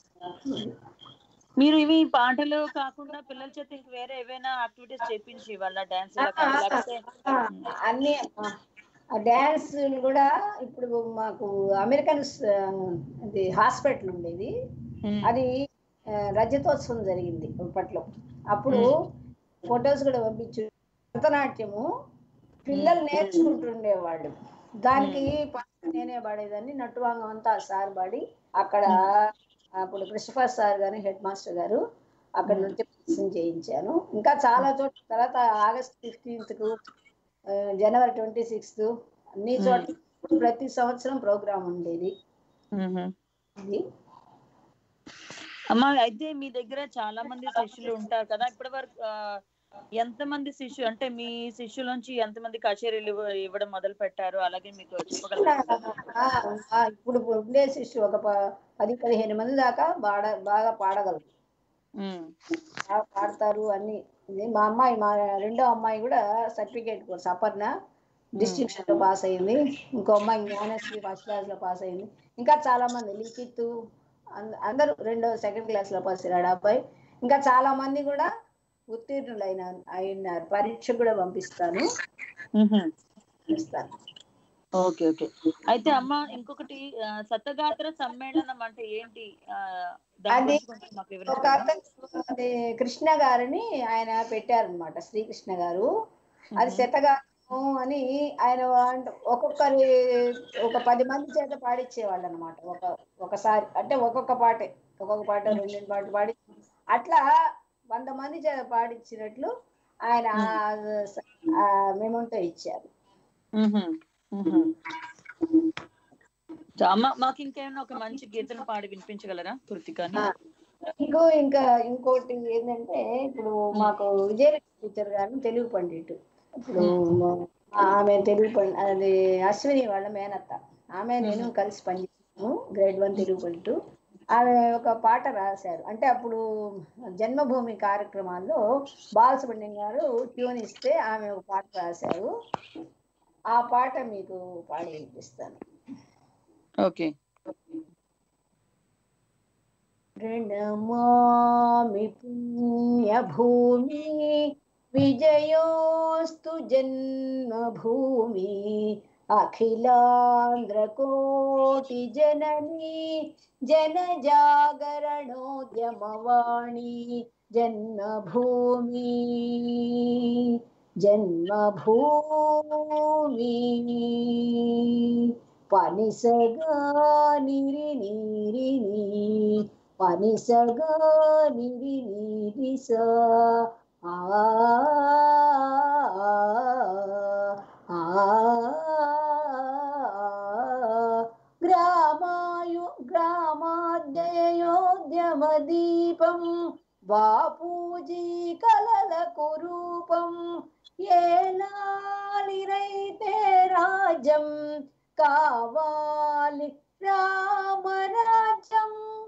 A: మీరు ఇవి పాటలు కాకుండా పిల్లల చేత ఇంక వేరే ఏవైనా యాక్టివిటీస్ చేపించి వాళ్ళ డాన్స్ లేకపోతే
B: ఆ, అన్ని డ్యాన్స్ కూడా ఇప్పుడు మాకు అమెరికన్ అది హాస్పిటల్ ఉండేది
A: ఉమ్,
B: అది ఆ, రజతోత్సవం జరిగింది అప్పట్లో అప్పుడు ఫొటోస్ కూడా పంపించు భరతనాట్యము పిల్లలు నేర్చుకుంటుండేవాళ్ళు దానికి పాట నేనే పాడేదాన్ని నట్టువాంగం అంతా ఆ సార్ పాడి అక్కడ అప్పుడు క్రిస్టఫర్ సార్ గారు హెడ్ మాస్టర్ గారు అక్కడ నుంచి ప్రదర్శన చేయించాను ఇంకా చాలా చోట్ల తర్వాత ఆగస్ట్ ఫిఫ్టీన్త్ కు ఆ, జనవరి ట్వంటీ సిక్స్త్ అన్ని చోట్ల ప్రతి సంవత్సరం ప్రోగ్రామ్ ఉండేది
A: ఉహు.
B: ఇది
A: అమ్మా అయితే మీ దగ్గర చాలా మంది శిష్యులు ఉంటారు కదా ఇప్పటి వరకు ఆ, ఎంత మంది శిష్యు అంటే మీ శిష్యులోంచి ఎంత మంది కచేరీలు ఇవ్వ- ఇవ్వడం మొదలు పెట్టారు అలాగే మీకు చెప్పగలరా
B: ఆ, ఆ, ఇప్పుడు ఉండే శిష్యు ఒక ప- పది పదిహేను మంది దాకా బాడ బాగా పాడగలరు
A: ఉమ్,
B: బాగా పాడతారు అన్ని ఇది మా అమ్మాయి మా రెండో అమ్మాయి కూడా సర్టిఫికేట్ కోర్స్ అపర్ణ డిస్ట్రిక్షన్ లో పాస్ అయింది ఇంకో అమ్మాయి జ్ఞానశ్రీ ఫస్ట్ క్లాస్ లో పాస్ అయింది ఇంకా చాలా మంది లిఖిత్ అంద- అందరూ రెండో సెకండ్ క్లాస్ లో పాస్ అయ్యాడు ఆ అబ్బాయి ఇంకా చాలా మంది కూడా ఉత్తీర్ణులు అయిన అయినారు పరీక్ష కూడా పంపిస్తాను
A: ఉహు.
B: పంపిస్తాను
A: ఓకే ఓకే అయితే అమ్మ ఇంకొకటి ఆ, సతగాత్ర సమ్మేళనం అంటే ఏంటి ఆ, దాని
B: అది
A: గురించి కొంచెం మాకు
B: ఒక
A: వివరించగలరా?
B: అతను అది కృష్ణ గారిని ఆయన పెట్టారనమాట శ్రీకృష్ణ గారు అది
A: మ్మ్.
B: శతగానం అని ఆయన అంట- ఒక్కొక్కరి ఒక పది మంది చేత పాడిచ్చేవాళ్ళు అనమాట ఒక ఒకసారి అంటే ఒక్కొక్క పాటే ఒక్కొక్క పాట రెండు రెండు పాటలు పాడి అట్లా వంద మంది చేత పాడించినట్లు ఆయన మేమంతా ఇచ్చారు
A: మ్హూ. మ్హూ. సో అమ్మ మాకు ఇంకేమైనా ఒక మంచి గీతను పాడి వినిపించగలరా కృతికాని
B: ఆ, మీకు ఇంకా ఇంకోటి ఏంటంటే ఇప్పుడు మాకు విజయలక్ష్మి టీచర్ గారు తెలుగు పండిట్ ఇప్పుడు ఆమె తెలుగు పండి అది అశ్విని వాళ్ళ మేనత్త ఆమె నేను కలిసి పనిచేసాము గ్రేడ్ వన్ తెలుగు పండిట్ ఆమె ఒక పాట రాశారు అంటే అప్పుడు జన్మభూమి కార్యక్రమాల్లో బాలసుబ్రహ్మణ్యం గారు ట్యూన్ ఇస్తే ఆమె ఒక పాట రాశారు ఆ పాట మీకు పాడి వినిపిస్తాను
A: ఓకే
B: प्रणमामि पुण्यभूमि विजयोऽस्तु जन्मभूमि अखिलान्द्रकोटिजननी जनजागरणोद्यमवाणी जन्मभूमि जन्मभूमि పనిసగా నిరి నీరిని పనిసగా నిరి నీరిస ఆ ఆ గ్రామా రాజ్యం కావాలి రామరాజ్యం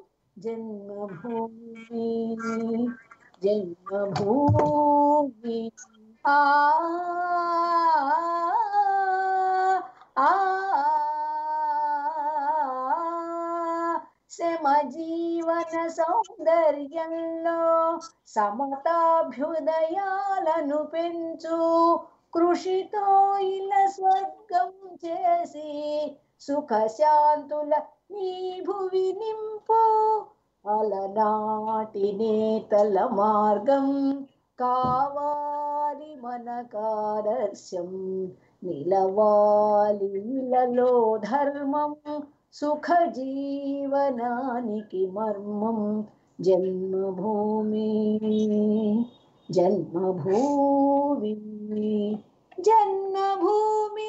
B: జన్మభూమి జన్మభూమి ఆ ఆ శ్రమ జీవన సౌందర్యంలో సమతాభ్యుదయాలను పెంచు కృషితో ఇల స్వర్గం చేసి సుఖ శాంతుల నీ భువి నింపు అలనాటి నేతల మార్గం కావాలి మనకాదర్శం నిలవాలి ఇలలో ధర్మం సుఖ జీవనానికి మర్మం జన్మభూమి జన్మభూమి జన్మభూమి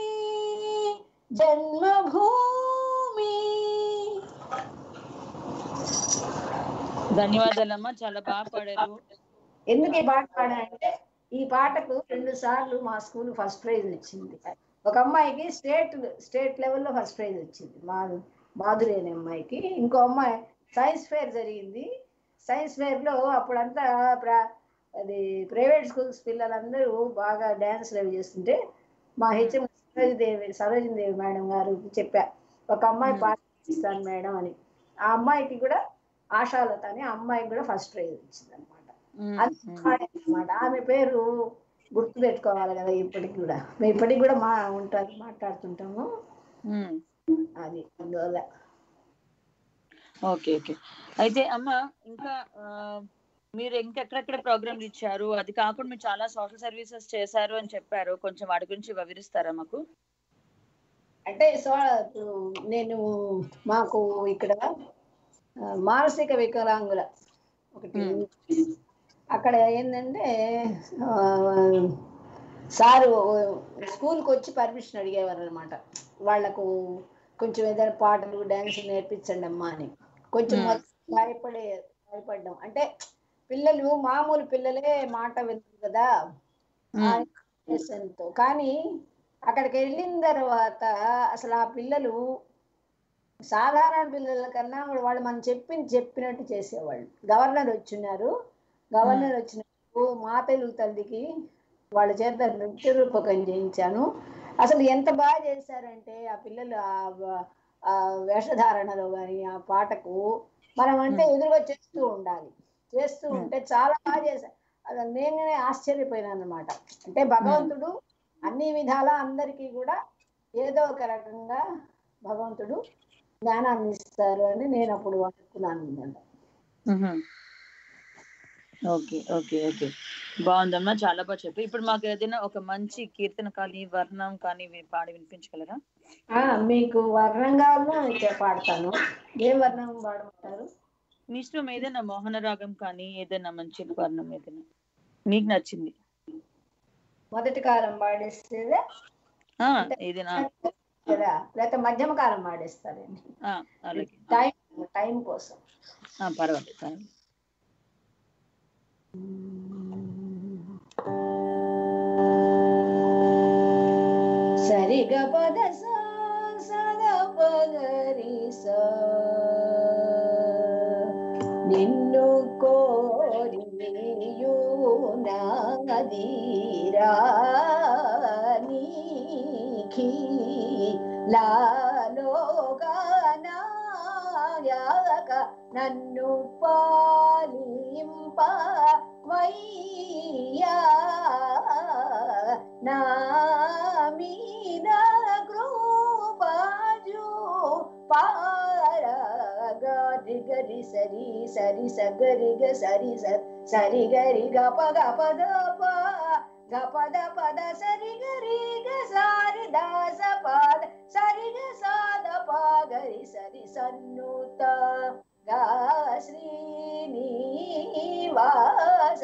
B: జన్మభూమి
A: ధన్యవాదాలమ్మా చాలా బాగా పాడారు
B: ఎందుకు ఈ పాట పాడానంటే ఈ పాటకు రెండు సార్లు మా స్కూల్ ఫస్ట్ ప్రైజ్ వచ్చింది ఒక అమ్మాయికి స్టేట్ స్టేట్ లెవెల్లో ఫస్ట్ ప్రైజ్ వచ్చింది మా మాధురి అనే అమ్మాయికి ఇంకో అమ్మాయి సైన్స్ ఫేర్ జరిగింది సైన్స్ ఫేర్ లో అప్పుడంతా ప్ర- అది ప్రైవేట్ స్కూల్స్ పిల్లలందరూ బాగా డ్యాన్స్ అవి చేస్తుంటే మా హెచ్ఎం సరోజదేవి సరోజదేవి మేడం గారు చెప్పా ఒక అమ్మాయి
A: Hmm.
B: పాట ఇస్తాను మేడం అని ఆ అమ్మాయికి కూడా ఆశాలత అని ఆ అమ్మాయికి కూడా ఫస్ట్ ప్రైజ్ వచ్చింది అనమాట
A: ఉమ్,
B: అది
A: ఉమ్.
B: అన్నమాట ఆమె పేరు గుర్తు పెట్టుకోవాలి కదా ఇప్పటికి కూడా మేము ఇప్పటికి కూడా మా ఉంటారు మాట్లాడుతుంటాము
A: ఉమ్.
B: అది అందువల్ల
A: ఓకే ఓకే అయితే అమ్మ ఇంకా ఆ, మీరు ఇంకెక్కడెక్కడ ప్రోగ్రాంలు ఇచ్చారు అది కాకుండా మీరు చాలా సోషల్ సర్వీసెస్ చేశారు అని చెప్పారు కొంచెం వాటి గురించి వివరిస్తారా మాకు
B: అంటే సో ఇప్పుడు నేను మాకు ఇక్కడ ఆ, మానసిక వికలాంగుల ఒకటి
A: Hmm.
B: అక్కడ ఏంటంటే ఆ, సారు స్కూల్కి వచ్చి పర్మిషన్ అడిగేవారు అనమాట వాళ్ళకు కొంచెం ఏదైనా పాటలు డ్యాన్స్ నేర్పించండి అమ్మా అని కొంచెం
A: Hmm.
B: మొదలు భయపడే భయపడ్డాం అంటే పిల్లలు మామూలు పిల్లలే మాట వినరు కదా ఆ
A: ఉమ్,
B: ఉద్దేశంతో కానీ అక్కడికి వెళ్ళిన తర్వాత అసలు ఆ పిల్లలు సాధారణ పిల్లల కన్నా వాళ్ళు మనం చెప్పింది చెప్పినట్టు చేసేవాళ్ళు గవర్నర్ వచ్చినారు గవర్నర్ వచ్చినప్పుడు మా తెలుగు తల్లికి వాళ్ళ చేత నృత్య రూపకం చేయించాను అసలు ఎంత బాగా చేశారంటే ఆ పిల్లలు ఆ వ- ఆ వేషధారణలో కానీ ఆ పాటకు మనం అంటే ఎదురుగా చేస్తూ ఉండాలి చేస్తూ
A: Hmm.
B: ఉంటే చాలా బాగా చేశారు అసలు నేనే ఆశ్చర్యపోయినాను అనమాట అంటే భగవంతుడు అన్ని విధాలా అందరికీ కూడా ఏదో ఒక రకంగా భగవంతుడు జ్ఞానాన్ని ఇస్తారు అని నేను అప్పుడు అనుకున్నాను అనమాట
A: ఉహు. ఓకే ఓకే ఓకే బాగుందమ్మా చాలా బాగా చెప్పి ఇప్పుడు మాకు ఏదైనా ఒక మంచి కీర్తన కానీ వర్ణం కానీ మీరు పాడి వినిపించగలరా
B: ఆ, మీకు వర్ణంగాను అయితే పాడతాను ఏ వర్ణం పాడమంటారు
A: మీ ఇష్టం ఏదైనా మోహన రాగం కానీ ఏదైనా మంచి వర్ణం ఏదైనా మీకు నచ్చింది
B: మొదటి కాలం పాడేస్తే
A: ఆ ఏదైనా
B: కదా లేకపోతే మధ్యమ కాలం పాడేస్తారండి
A: ఆ, అలాగే
B: టైం టైం కోసం
A: ఆ, పర్వాలేదు పర్వాలేదు
B: సరిగ పద సా సగ పగరి సా నిన్ను కోరి నాదీరా నీఖి లాలోగానాయాక నన్ను పాలింప వయ్యా నా మీద కృపాజు పార గరి గరి సరి సరి సగరి గ సరి స సరి గరి గ ప గ ప ద ప గ ప ద ప ద సరి గరి గ సారి ద స ప ద సరి గ సా ద ప గరి సరి సన్నుత గా శ్రీనివాస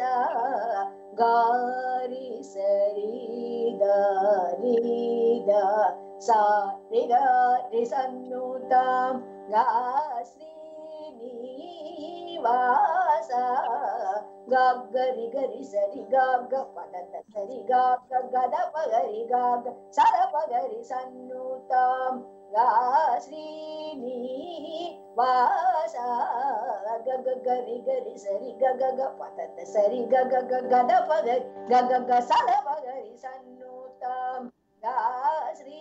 B: గారి సరి గారి ద సారి గారి సన్నుత గా శ్రీనివాస వాస గరి గరి సరి గాగ పదత సరి గాగ గద పగరి గాగ సర పగరి సన్నుతాం గా శ్రీని వాస గగ గరి గరి సరి గగ గ పదత సరి గగ గ గద పగరి గగ గ సర పగరి సన్నుతాం గా శ్రీ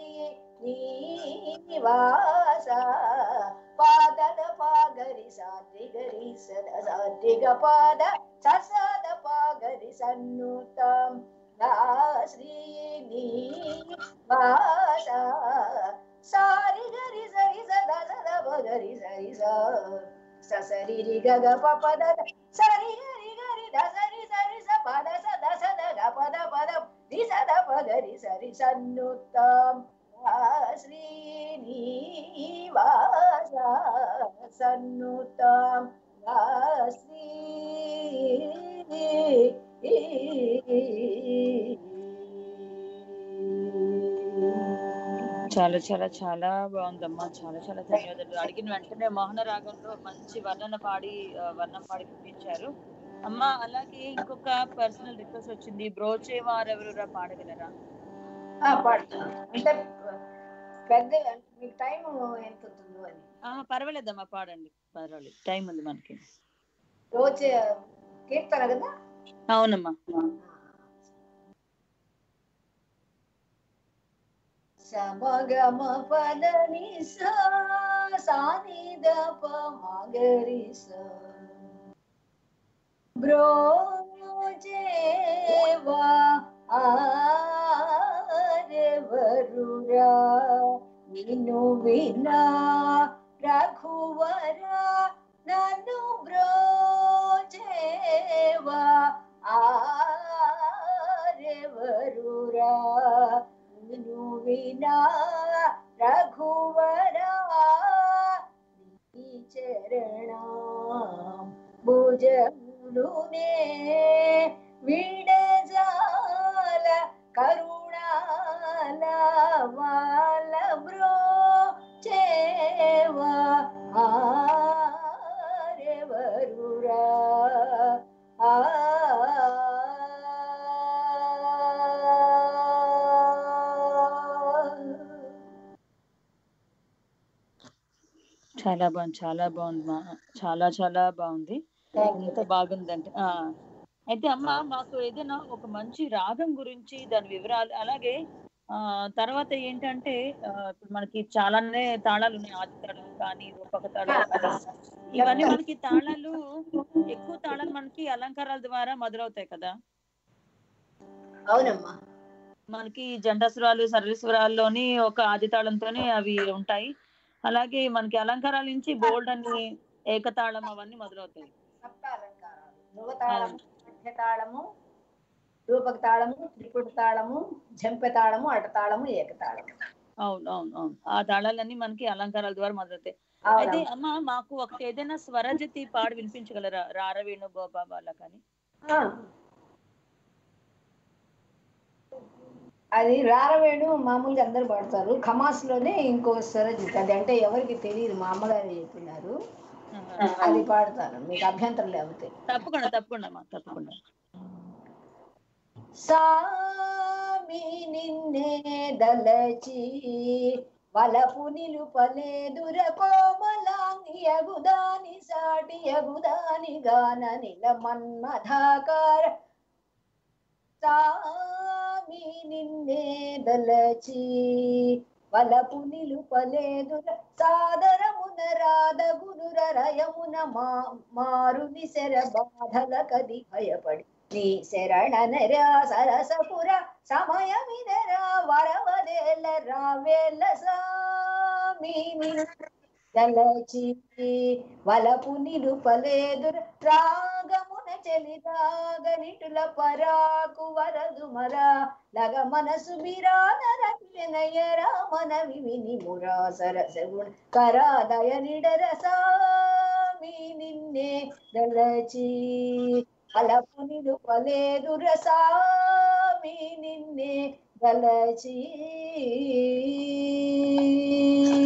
B: నీవాస పాదద పాగరి సాత్రి గరి సద సాత్రి గ పాద ససద పాగరి సన్నుతం గా శ్రీ నీవాస సారి గరి సరి సద సద పగరి సరి స సరి రి గ గ ప పద ద సరి గరి గరి ద సరి సరి స పద సద సద గ పద పద రి సద పగరి సరి సన్నుతం శ్రీనివాస సన్నుతం శ్రీ
A: చాలా చాలా చాలా బాగుందమ్మా చాలా చాలా ధన్యవాదాలు అడిగిన వెంటనే మోహన రాగంలో మంచి వర్ణన పాడి ఆ, వర్ణం పాడి పంపించారు అమ్మా అలాగే ఇంకొక పర్సనల్ రిక్వెస్ట్ వచ్చింది బ్రోచే వారెవరురా పాడగలరా
B: పాడుతాను అంటే పెద్ద మీకు టైం ఎంత ఉంటుందో అని
A: ఆ, పర్వాలేదమ్మా పాడండి పర్వాలేదు టైం ఉంది మనకి
B: రోజు కీర్తన కదా
A: అవునమ్మా
B: సమగమ పదని సాని దప మగరి బ్రోజేవా ఆరెవరురా నిన్ను వినా రఘువరా నన్ను బ్రోజేవా ఆరెవరురా నిన్ను వినా రఘువరా నీ చరణం భుజములునే విడజాల కరుణాల వాల బ్రో చేవా ఆరెవరురా ఆ
A: చాలా బాగుంది చాలా బాగుంది మా చాలా చాలా బాగుంది ఎంత బాగుందంటే ఆ అయితే అమ్మ మాకు ఏదైనా ఒక మంచి రాగం గురించి దాని వివరాలు అలాగే ఆ తర్వాత ఏంటంటే ఆ, ఇప్పుడు మనకి చాలానే తాళాలు ఉన్నాయి ఆది తాళం కానీ రూపక తాళం కానీ ఇవన్నీ మనకి తాళాలు ఎక్కువ తాళాలు మనకి అలంకారాల ద్వారా మొదలవుతాయి కదా
B: అవునమ్మా
A: మనకి జంటస్వరాలు సర్వస్వరాల్లోని ఒక ఆది తాళంతోనే అవి ఉంటాయి అలాగే మనకి అలంకారాల నుంచి బోల్డ్ అని ఏకతాళం అవన్నీ మొదలవుతాయి
B: సప్త అలంకారాలు ధ్రువతాళము మధ్యతాళము రూపక తాళము త్రిపుట తాళము జంపె తాళము అటతాళము ఏకతాళము
A: అవును అవును అవును ఆ తాళాలన్నీ మనకి అలంకారాల ద్వారా మొదలవుతాయి అయితే
B: అవునమ్మా.
A: అమ్మ మాకు ఒకటి ఏదైనా స్వరజతి పాడి వినిపించగలరా రారవేణు గోపా వాళ్ళ కానీ
B: ఆ. అది రారవేణు మామూలుగా అందరు పాడతారు ఖమాస్ లోనే ఇంకో స్వరజిత్ అది అంటే ఎవరికి తెలియదు మా అమ్మగారు చెప్పినారు అది పాడతాను మీకు అభ్యంతరం లేకపోతే
A: తప్పకుండా తప్పకుండా అమ్మా తప్పకుండా
B: సామి నిన్నే దలచి వలపు నిలుపలేదుర కోమలాంగి అగుదాని సాటి అగుదాని గాన నిల మన్మధాకార సామి నిన్నే దలచి వలపు నిలుపలేదుర సాదరమున రాధ గురుర రయమున మా మారుని శర బాధల కది భయపడి నీ శరణ నెరా సరసపుర సమయమిదరా వరవదేల రావేల సామి దలచి వలపు నిలుపలేదుర రాగమున చెలి రాగనిటుల పరాకు వరదు మరా లగ మనసు బిరానరనయరా మన విని మురా సరస గుణ కరాదయ నిడర సామి నిన్నే దలచి అలపు నిలుపలేదుర సామి నిన్నే దలచి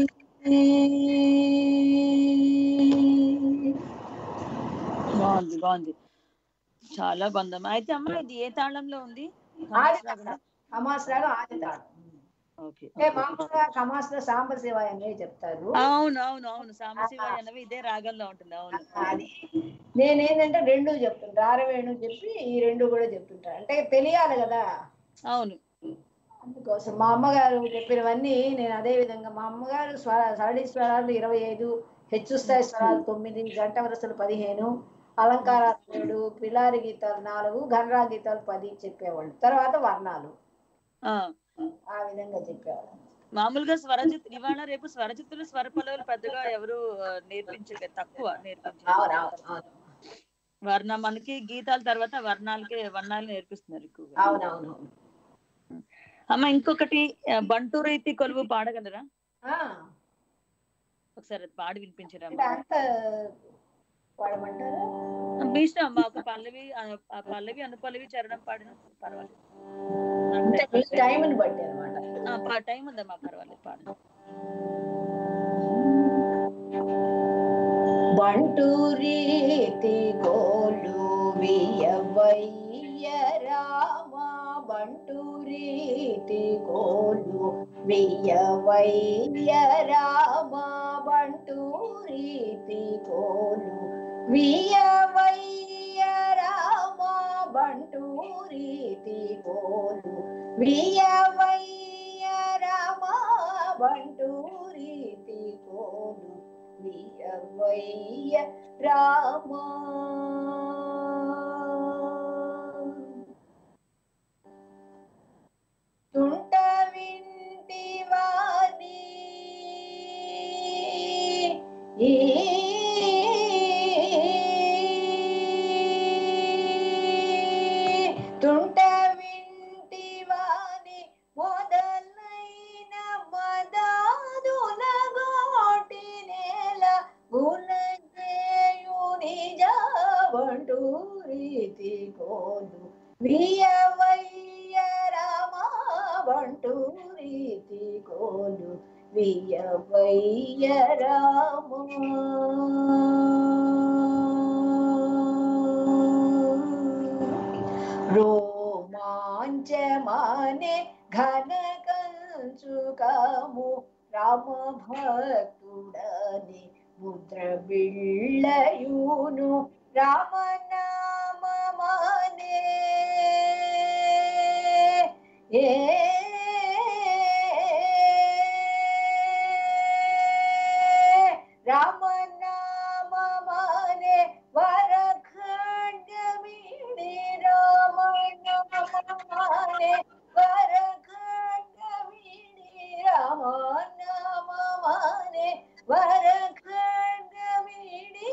A: బాగుంది బాగుంది బాగుంది చాలా బాగుందమ్మా అయితే అమ్మ ఇది ఏ తాళంలో ఉంది ఖమాస్ రాగమా?
B: హమాస్ రాగం ఆది తాళం
A: ఓకే
B: అంటే మామూలుగా హమాస్ లో సాంబ శివ అనే చెప్తారు
A: అవును అవును అవును సాంబశివ అన్నవి ఇదే రాగంలో ఉంటుంది అవును
B: అది నేనేంటంటే రెండు చెప్తుంటా రారవేణు చెప్పి ఈ రెండు కూడా చెప్తుంటా అంటే తెలియాలి కదా
A: అవును
B: అందుకోసం మా అమ్మగారు చెప్పినవన్నీ నేను అదే విధంగా మా అమ్మగారు స్వర సరళి స్వరాలు ఇరవై ఐదు హెచ్చు స్థాయి స్వరాలు తొమ్మిది జంట వరసలు పదిహేను అలంకారాలు ఏడు పిల్లారి గీతాలు నాలుగు ఘనరా గీతాలు పది చెప్పేవాళ్ళు తర్వాత వర్ణాలు
A: ఆ
B: ఆ విధంగా చెప్పేవాళ్ళు
A: మామూలుగా స్వరజిత్ ఇవాళ రేపు స్వరజిత్తులు స్వరపలవులు పెద్దగా ఎవరు ఆ, నేర్పించలేదు తక్కువ
B: అవును
A: నేర్పించారు
B: అవును అవును
A: వర్ణ మనకి గీతాల తర్వాత వర్ణాలకి వర్ణాలు నేర్పిస్తున్నారు ఎక్కువగా
B: అవునవును
A: అమ్మ ఇంకొకటి ఆ, బంటు రీతి కొలువు పాడగలరా
B: ఆ,
A: ఒకసారి అది పాడి వినిపించరా
B: అంటే అంత వాడమంటారా
A: మీ ఇష్టం అమ్మ ఒక పల్లవి ఆ, ఆ పల్లవి అనుపల్లవి చరణం పాడిన పర్వాలేదు
B: అంటే మీ టైంని బట్టి అనమాట
A: ఆ, పా- టైం ఉందమ్మా పర్వాలేదు పాడు
B: బంటు రీతి గోలు వియవయ్య రామ బంటు రీతి గోలు వియవయ్య రామ బంటు రీతి గోలు వియవయ్య రామ బంటు రీతి గోలు వియవయ్య రామ బంటు రీతి గోలు వియవయ్య రామ తుంట వింటివాని ఈ తుంట వింటివాని మొదలైన మదాదుల గోటి నేల గుణజేయుని జావంటు రీతి కోలు వియవయ్య రామ వంటు రీతి కోలు వియవయ్య రామ రోమాంచమానే ఘన కంచుకము రామ భక్తుడని ముద్ర బిళ్ళయును రామనామమానే ఏ రామనామమానే వరఖండమిడి రామనామమానే వరఖండమిడి రామనామమానే వరఖండమిడి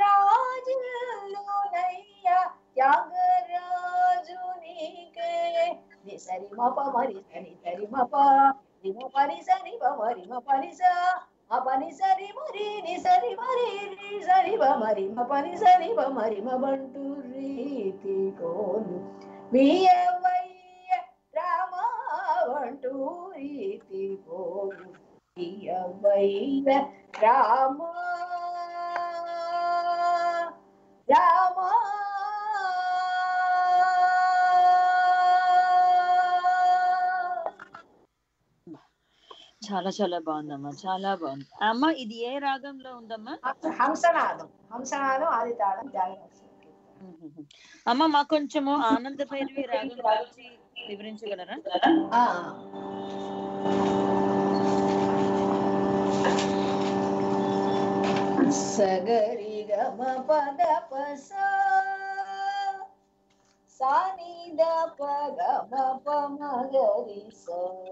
B: రాజులోనయ్య త్యాగరాజు నీకే ని సరి మప మరి సని సరి మప రిమ పని సరి మ మరి మ పని స మ పని సరి మరి ని సరి మరి రి సరి మ మరి మ పని సరి మ మరి మ బంటు రీతి కోలు వియవయ్య రామ బంటు రీతి కోలు వియవయ్య రామ రామ
A: చాలా చాలా బాగుందమ్మా చాలా బాగుంది అమ్మ ఇది ఏ రాగంలో ఉందమ్మా
B: హంసనాదం హంసనాదం ఆది తాళం జాగ్రత్త
A: ఉహుహు. అమ్మ మాకు కొంచెము ఆనంద భైరవి రాగం గురించి వివరించగలరా
B: ఆ. సగరి గమ పద పస సాని ద ప గమ ప మగరి స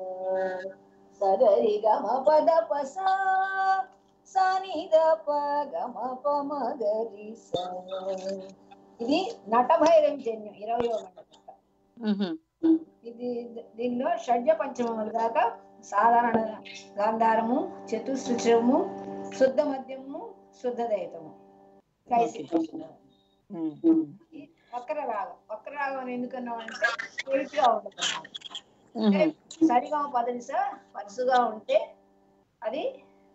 B: సగరి గమ పద పస సాని ద ప గమ ప మగరి స ఇది నటభైరవి జన్యం ఇరవై
A: ఉహు.
B: ఇది దీనిలో షడ్జ పంచమములు దాకా సాధారణ గాంధారము చతుశ్రుచము శుద్ధ మధ్యము శుద్ధ దైతము
A: ఉమ్, ఉమ్.
B: వక్ర రాగం వక్ర రాగం అని ఎందుకన్నామంటే స్ట్రైట్ గా ఉండదు
A: ఉహు.
B: సరిగా పదనిస పరుసుగా ఉంటే అది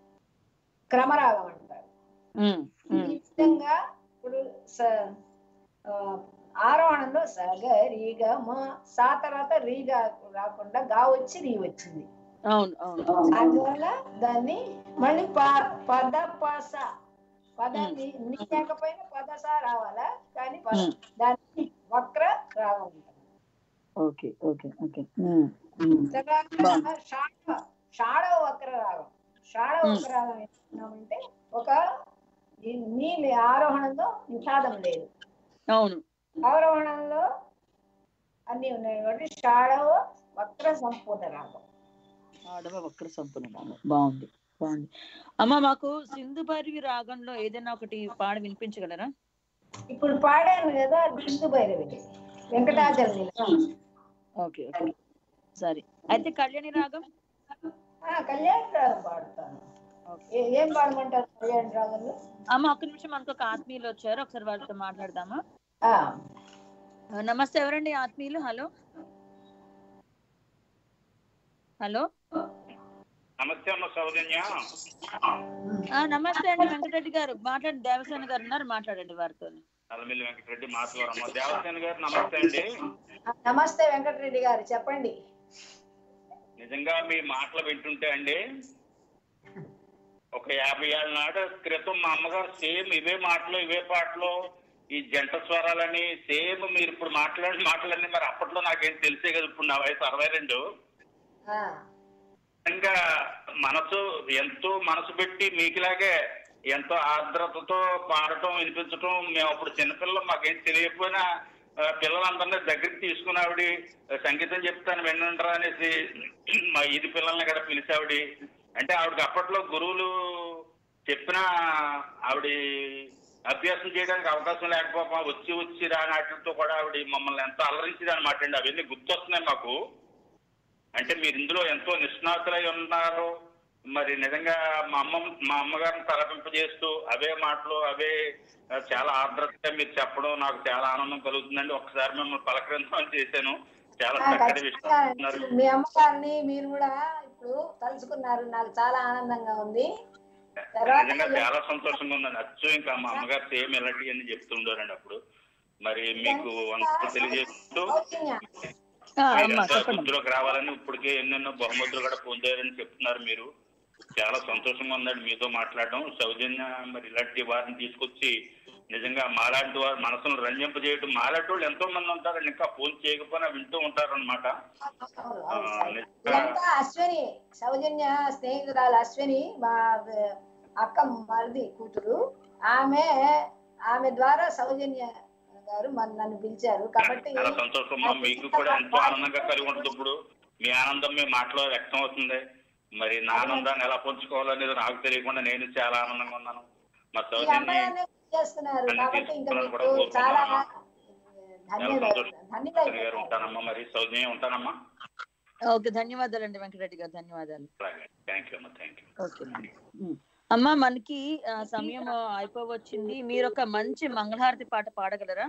B: క్రమరాగం అంటారు
A: ఉమ్,
B: ఈ
A: ఉమ్.
B: విధంగా ఇప్పుడు స- ఆ, ఆరోహణంలో సగరిగమ సా తర్వాత రీ గా- రాకుండా గా వచ్చి రీ వచ్చింది
A: అవును అవును
B: అందువల్ల దాన్ని మళ్ళీ ప- పద పస పద ని ని లేకపోయినా పదస రావాలా కానీ ప-
A: ఉమ్.
B: దాన్ని వక్ర రాగం ఉంటుంది
A: okay okay okay um, um.
B: తర్వాత షాడ షాడవ వక్ర రాగం షాడవ
A: ఉమ్.
B: వక్ర రాగం ఏంటంటే ఒక ఈ నీలి ఆరోహణంలో నిషాదం లేదు
A: అవును
B: ఆరోహణంలో అన్ని ఉన్నాయి కాబట్టి షాడవ వక్ర సంపూర్ణ రాగం
A: ఆడవ వక్ర సంపూర్ణ రాగం బాగుంది బాగుంది అమ్మ మాకు సింధు భైరవి రాగంలో ఏదైనా ఒకటి పాట వినిపించగలరా
B: ఇప్పుడు పాడాను కదా బిందు భైరవి వెంకటాచల
A: ఓకే ఓకే సరే అయితే కళ్యాణి రాగం
B: కళ్యాణ రాగం పాడుతాను ఏ- ఏం పాడమంటారు కళ్యాణ రాగంలో
A: అమ్మ ఒక్క నిమిషం మనకు ఒక ఆత్మీయులు వచ్చారు ఒకసారి వాళ్ళతో మాట్లాడదామా
B: ఆ,
A: ఆ, నమస్తే ఎవరండి ఆత్మీయులు హలో హలో
E: నమస్తే అమ్మ సౌజన్య
A: ఆ, నమస్తే అండి వెంకటరెడ్డి గారు మాట్లాడండి దేవసేన గారు ఉన్నారు మాట్లాడండి వారితో
E: నల్లమిల్లి వెంకటరెడ్డి మాట్లాడమ్మ దేవసేన గారు నమస్తే అండి
B: నమస్తే వెంకటరెడ్డి గారు చెప్పండి
E: నిజంగా మీ మాటలు వింటుంటే అండి ఒక యాభై ఏళ్ళ నాడు క్రితం మా అమ్మగారు సేమ్ ఇవే మాటలు ఇవే పాటలు ఈ జంట స్వరాలని సేమ్ మీరు ఇప్పుడు మాట్లాడిన మాటలన్నీ మరి అప్పట్లో నాకేం తెలిసే కదా ఇప్పుడు నా వయసు అరవై రెండు
B: ఆ,
E: నిజంగా మనసు ఎంతో మనసు పెట్టి మీకులాగే ఎంతో ఆర్ద్రతతో పాడటం వినిపించటం మేము అప్పుడు చిన్నపిల్లలు మాకేం తెలియకపోయినా ఆ, పిల్లలందరినీ దగ్గరికి తీసుకుని ఆవిడ సంగీతం చెప్తాను వినండిరా అనేసి మా ఈది పిల్లల్ని కూడా పిలిచావిడి అంటే ఆవిడకి అప్పట్లో గురువులు చెప్పిన ఆవిడ అభ్యాసం చేయడానికి అవకాశం లేకపోవా వచ్చి వచ్చి రానాటితో కూడా ఆవిడ మమ్మల్ని ఎంతో అలరించింది అనమాట అండి అవన్నీ గుర్తొస్తున్నాయి మాకు అంటే మీరు ఇందులో ఎంతో నిష్ణాతులై ఉన్నారు మరి నిజంగా మా అమ్మ మా అమ్మగారిని తలపింపజేస్తూ అవే మాటలు అవే ఆ, చాలా ఆర్ద్రతగా మీరు చెప్పడం నాకు చాలా ఆనందం కలుగుతుందండి ఒకసారి మిమ్మల్ని పలకరించమని చేశాను చాలా
B: ఆ,
E: చక్కటి
B: ఖచ్చితంగా
E: విషయం చెప్తున్నారు.
B: మీ అమ్మగారిని మీరు కూడా ఇప్పుడు తలుచుకున్నారు నాకు చాలా ఆనందంగా ఉంది తర్వాత
E: నిజంగా చాలా సంతోషంగా ఉందండి అచ్చు ఇంకా మా అమ్మగారు సేమ్ ఇలాంటివన్నీ చెప్తుండారండి అప్పుడు మరి మీకు వంద తెలియజేస్తూ
B: సౌజన్య,
A: ఆ, అమ్మ
E: మీరంతా
A: చెప్పండి
E: వృద్ధిలోకి రావాలని ఇప్పటికే ఎన్నెన్నో బహుమతులు కూడా పొందారని చెప్తున్నారు మీరు చాలా సంతోషంగా ఉందండి మీతో మాట్లాడడం సౌజన్య మరి ఇలాంటి వారిని తీసుకొచ్చి నిజంగా మాలాంటి వారు మనసును రంజింపజేయడం మాలాంటి వాళ్ళు ఎంతో మంది ఉంటారండి ఇంకా ఫోన్ చేయకపోయినా వింటూ ఉంటారన్నమాట
B: అవును,
E: ఆ,
B: అవును, సరే.
E: నిజంగా
B: ఇదంతా అశ్విని సౌజన్య స్నేహితురాలు అశ్విని మా ఆ, అక్క మరిది కూతురు ఆమె ఆమె ద్వారా సౌజన్య గారు మన నన్ను పిలిచారు కాబట్టి
E: చాలా సంతోషం మా మీకు కూడా ఎంతో ఆనందంగా కలిగి ఉంటుంది ఇప్పుడు మీ ఆనందం మీ మాటలో వ్యక్తం అవుతుంది మరి నా ఆనందాన్ని ఎలా పంచుకోవాలనేది నాకు తెలియకుండా నేను చాలా ఆనందంగా ఉన్నాను మా
B: ఈ
E: సౌజన్య
B: అమ్మాయినే చేస్తున్నారు
E: అన్ని
B: కాబట్టి ఇంకా
E: తీసుకోవాలని కూడా
B: మీకు చాలా
E: కోరుకుంటున్నాను. చాలా
B: ధన్యవాదాలు
E: సంతోషం గారు
B: ధన్యవాదాలు
E: ఉంటానమ్మా మరి సౌజన్య ఉంటానమ్మా
A: ఓకే ధన్యవాదాలండి వెంకటరెడ్డి గారు ధన్యవాదాలు
E: అలాగే థ్యాంక్ యూ అమ్మా థ్యాంక్ యూ
A: ఓకే ఉమ్. అమ్మ మనకి ఆ, సమయం అయిపోవచ్చింది మీరు ఒక మంచి మంగళహారతి పాట పాడగలరా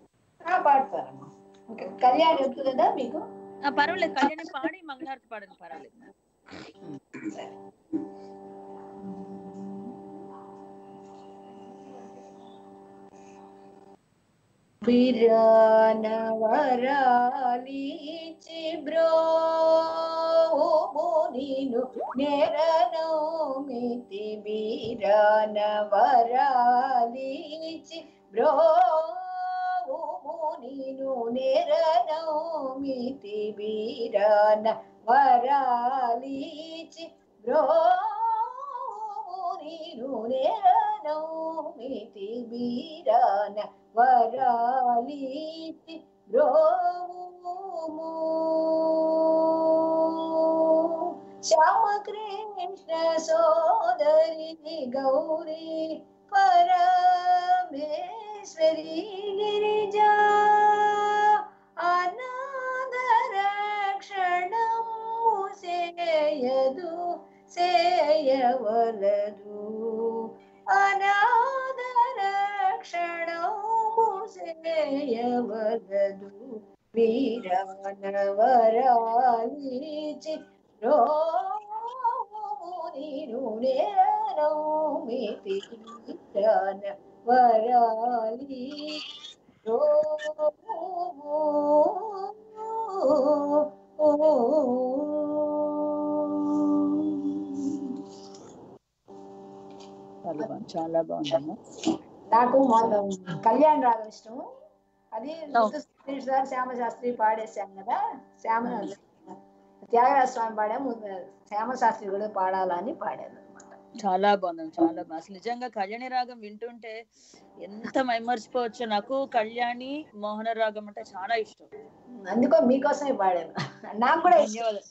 B: ఆ, పాడతారమ్మా ఇంకా కళ్యాణి వద్దు కదా మీకు
A: ఆ, పర్వాలేదు కళ్యాణి పాడి మంగళహారతి పాడండి పర్వాలేదు
B: సరే. బిరానవరాలిచి బ్రోము నీను నెరను మితి బిరానవరాలిచి బ్రోము నీను నెరను మితి బిరాన వరాలిచి బ్రోము నేరను మితి బీరాన వరాలిచి బ్రోము శ్యామకృష్ణ సోదరి గౌరీ పరమేశ్వరి గిరిజా అనాథరక్షణము సేయదు సేయవలదు అనాథరక్షణము సేయవలదు వీరవనవరాలిచి రోమునిను నేరౌమితి వీరన వరాలి
A: చాలా బాగుంది చాలా బాగుందమ్మా
B: నాకు మొన్న కళ్యాణ్ రాగం ఇష్టం అది
A: Oh.
B: సార్ శ్యామ శాస్త్రి పాడేశాం కదా శ్యామ త్యాగరాజ స్వామి పాడాము శ్యామ శాస్త్రి కూడా పాడాలని పాడాను అనమాట
A: చాలా బాగుంది చాలా బాగుంది అసలు నిజంగా కళ్యాణి రాగం వింటుంటే ఎంత మైమర్చిపోవచ్చు నాకు కళ్యాణి మోహన రాగం అంటే చాలా ఇష్టం
B: అందుకో మీకోసమే పాడాను నాకు కూడా ఇష్టం
A: ధన్యవాదాలు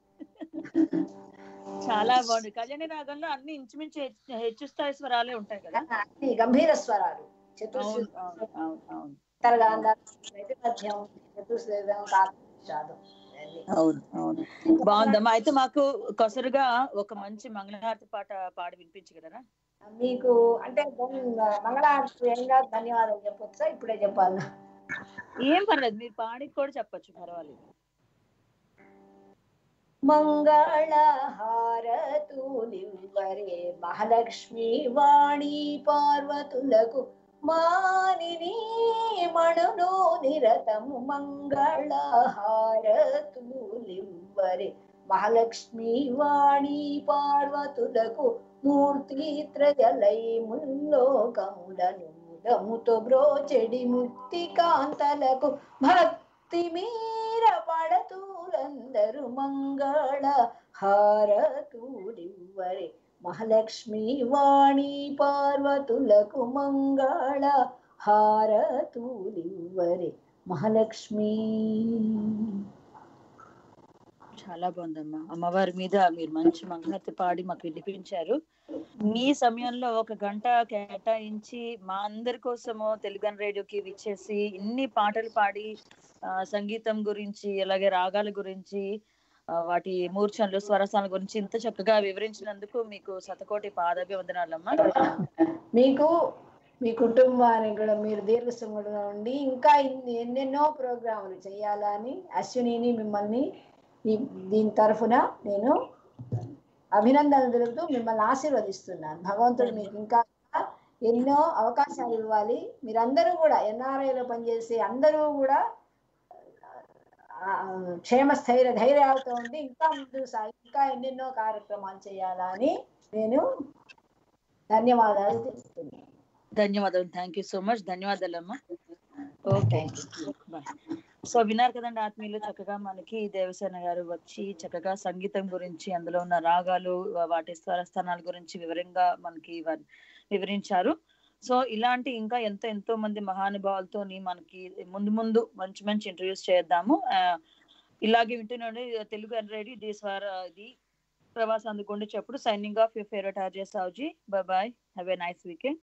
A: చాలా బాగుంది కళ్యాణి రాగంలో అన్ని ఇంచుమించు హెచ్- హెచ్చు స్థాయి స్వరాలే ఉంటాయి కదా
B: అన్ని గంభీర స్వరాలు చతుర్శ్రీ
A: అవును అవును అవును అవును
B: మధ్యం చతుర్శ్రేదం కాదు
A: అవును అవును బాగుందమ్మా అయితే మాకు కొసరుగా ఒక మంచి మంగళహారతి పాట పాడి వినిపించగలరా
B: మీకు అంటే మంగళహారతి ఏం కాదు ధన్యవాదాలు చెప్పొచ్చా ఇప్పుడే చెప్పాలి
A: ఏం పర్లేదు మీరు పాడి కూడా చెప్పొచ్చు పర్వాలేదు
B: మంగళహారతులివ్వరే మహాలక్ష్మి వాణి పార్వతులకు మానిని మణులో నిరతము మంగళహారతులివ్వరే మహాలక్ష్మి వాణి పార్వతులకు మూర్తి త్రయలై ముల్లోకములను ముదముతో బ్రోచెడి ముక్తి కాంతలకు భక్తి మీర పడతూలందరూ మంగళ హారతూడివ్వరే మహాలక్ష్మి వాణి పార్వతులకు మంగళ హారతూడివ్వరే మహాలక్ష్మి
A: చాలా బాగుందమ్మా అమ్మవారి మీద మీరు మంచి మంగళహారతి పాడి మాకు వినిపించారు మీ సమయంలో ఒక గంట కేటాయించి మా అందరి కోసము తెలుగన్ రేడియోకి విచ్చేసి ఇన్ని పాటలు పాడి ఆ, సంగీతం గురించి అలాగే రాగాల గురించి ఆ, వాటి మూర్ఛనలు స్వరసాల గురించి ఇంత చక్కగా వివరించినందుకు మీకు శతకోటి పాదాభివందనాలమ్మా
B: మీకు మీ కుటుంబానికి కూడా మీరు దీర్ఘసుముడుగా ఉండి ఇంకా ఇన్ని ఎన్నెన్నో ప్రోగ్రాములు చేయాలని అశ్వినిని మిమ్మల్ని ఈ దీని తరఫున నేను అభినందనలు తెలుపుతూ మిమ్మల్ని ఆశీర్వదిస్తున్నాను భగవంతుడు మీకు ఇంకా ఎన్నో అవకాశాలు ఇవ్వాలి మీరందరూ కూడా ఎన్ఆర్ఐలో పనిచేసే అందరూ కూడా ఆ, క్షేమ స్థైర్య ధైర్యాలతో ఉండి ఇంకా ముందుకు సాగి ఇంకా ఎన్నెన్నో కార్యక్రమాలు చేయాలని నేను ధన్యవాదాలు తెలుపుతున్నాను
A: ధన్యవాదాలు థ్యాంక్ యూ సో మచ్ ధన్యవాదాలమ్మా ఓకే బాయ్ సో విన్నారు కదండి ఆత్మీయులు చక్కగా మనకి దేవసేన గారు వచ్చి చక్కగా సంగీతం గురించి అందులో ఉన్న రాగాలు వాటి స్వరస్థానాల గురించి వివరంగా మనకి వ- వివరించారు సో ఇలాంటి ఇంకా ఎంతో ఎంతో మంది మహానుభావులతో మనకి ముందు ముందు మంచి మంచి ఇంటర్వ్యూస్ చేద్దాము ఆ, ఇలాగే వింటున్నాడు తెలుగు రెడీ ది స్వర ఇది ప్రవాస్ అందుకోండి చెప్పుడు signing off your favourite RJ Savuji bye have a nice weekend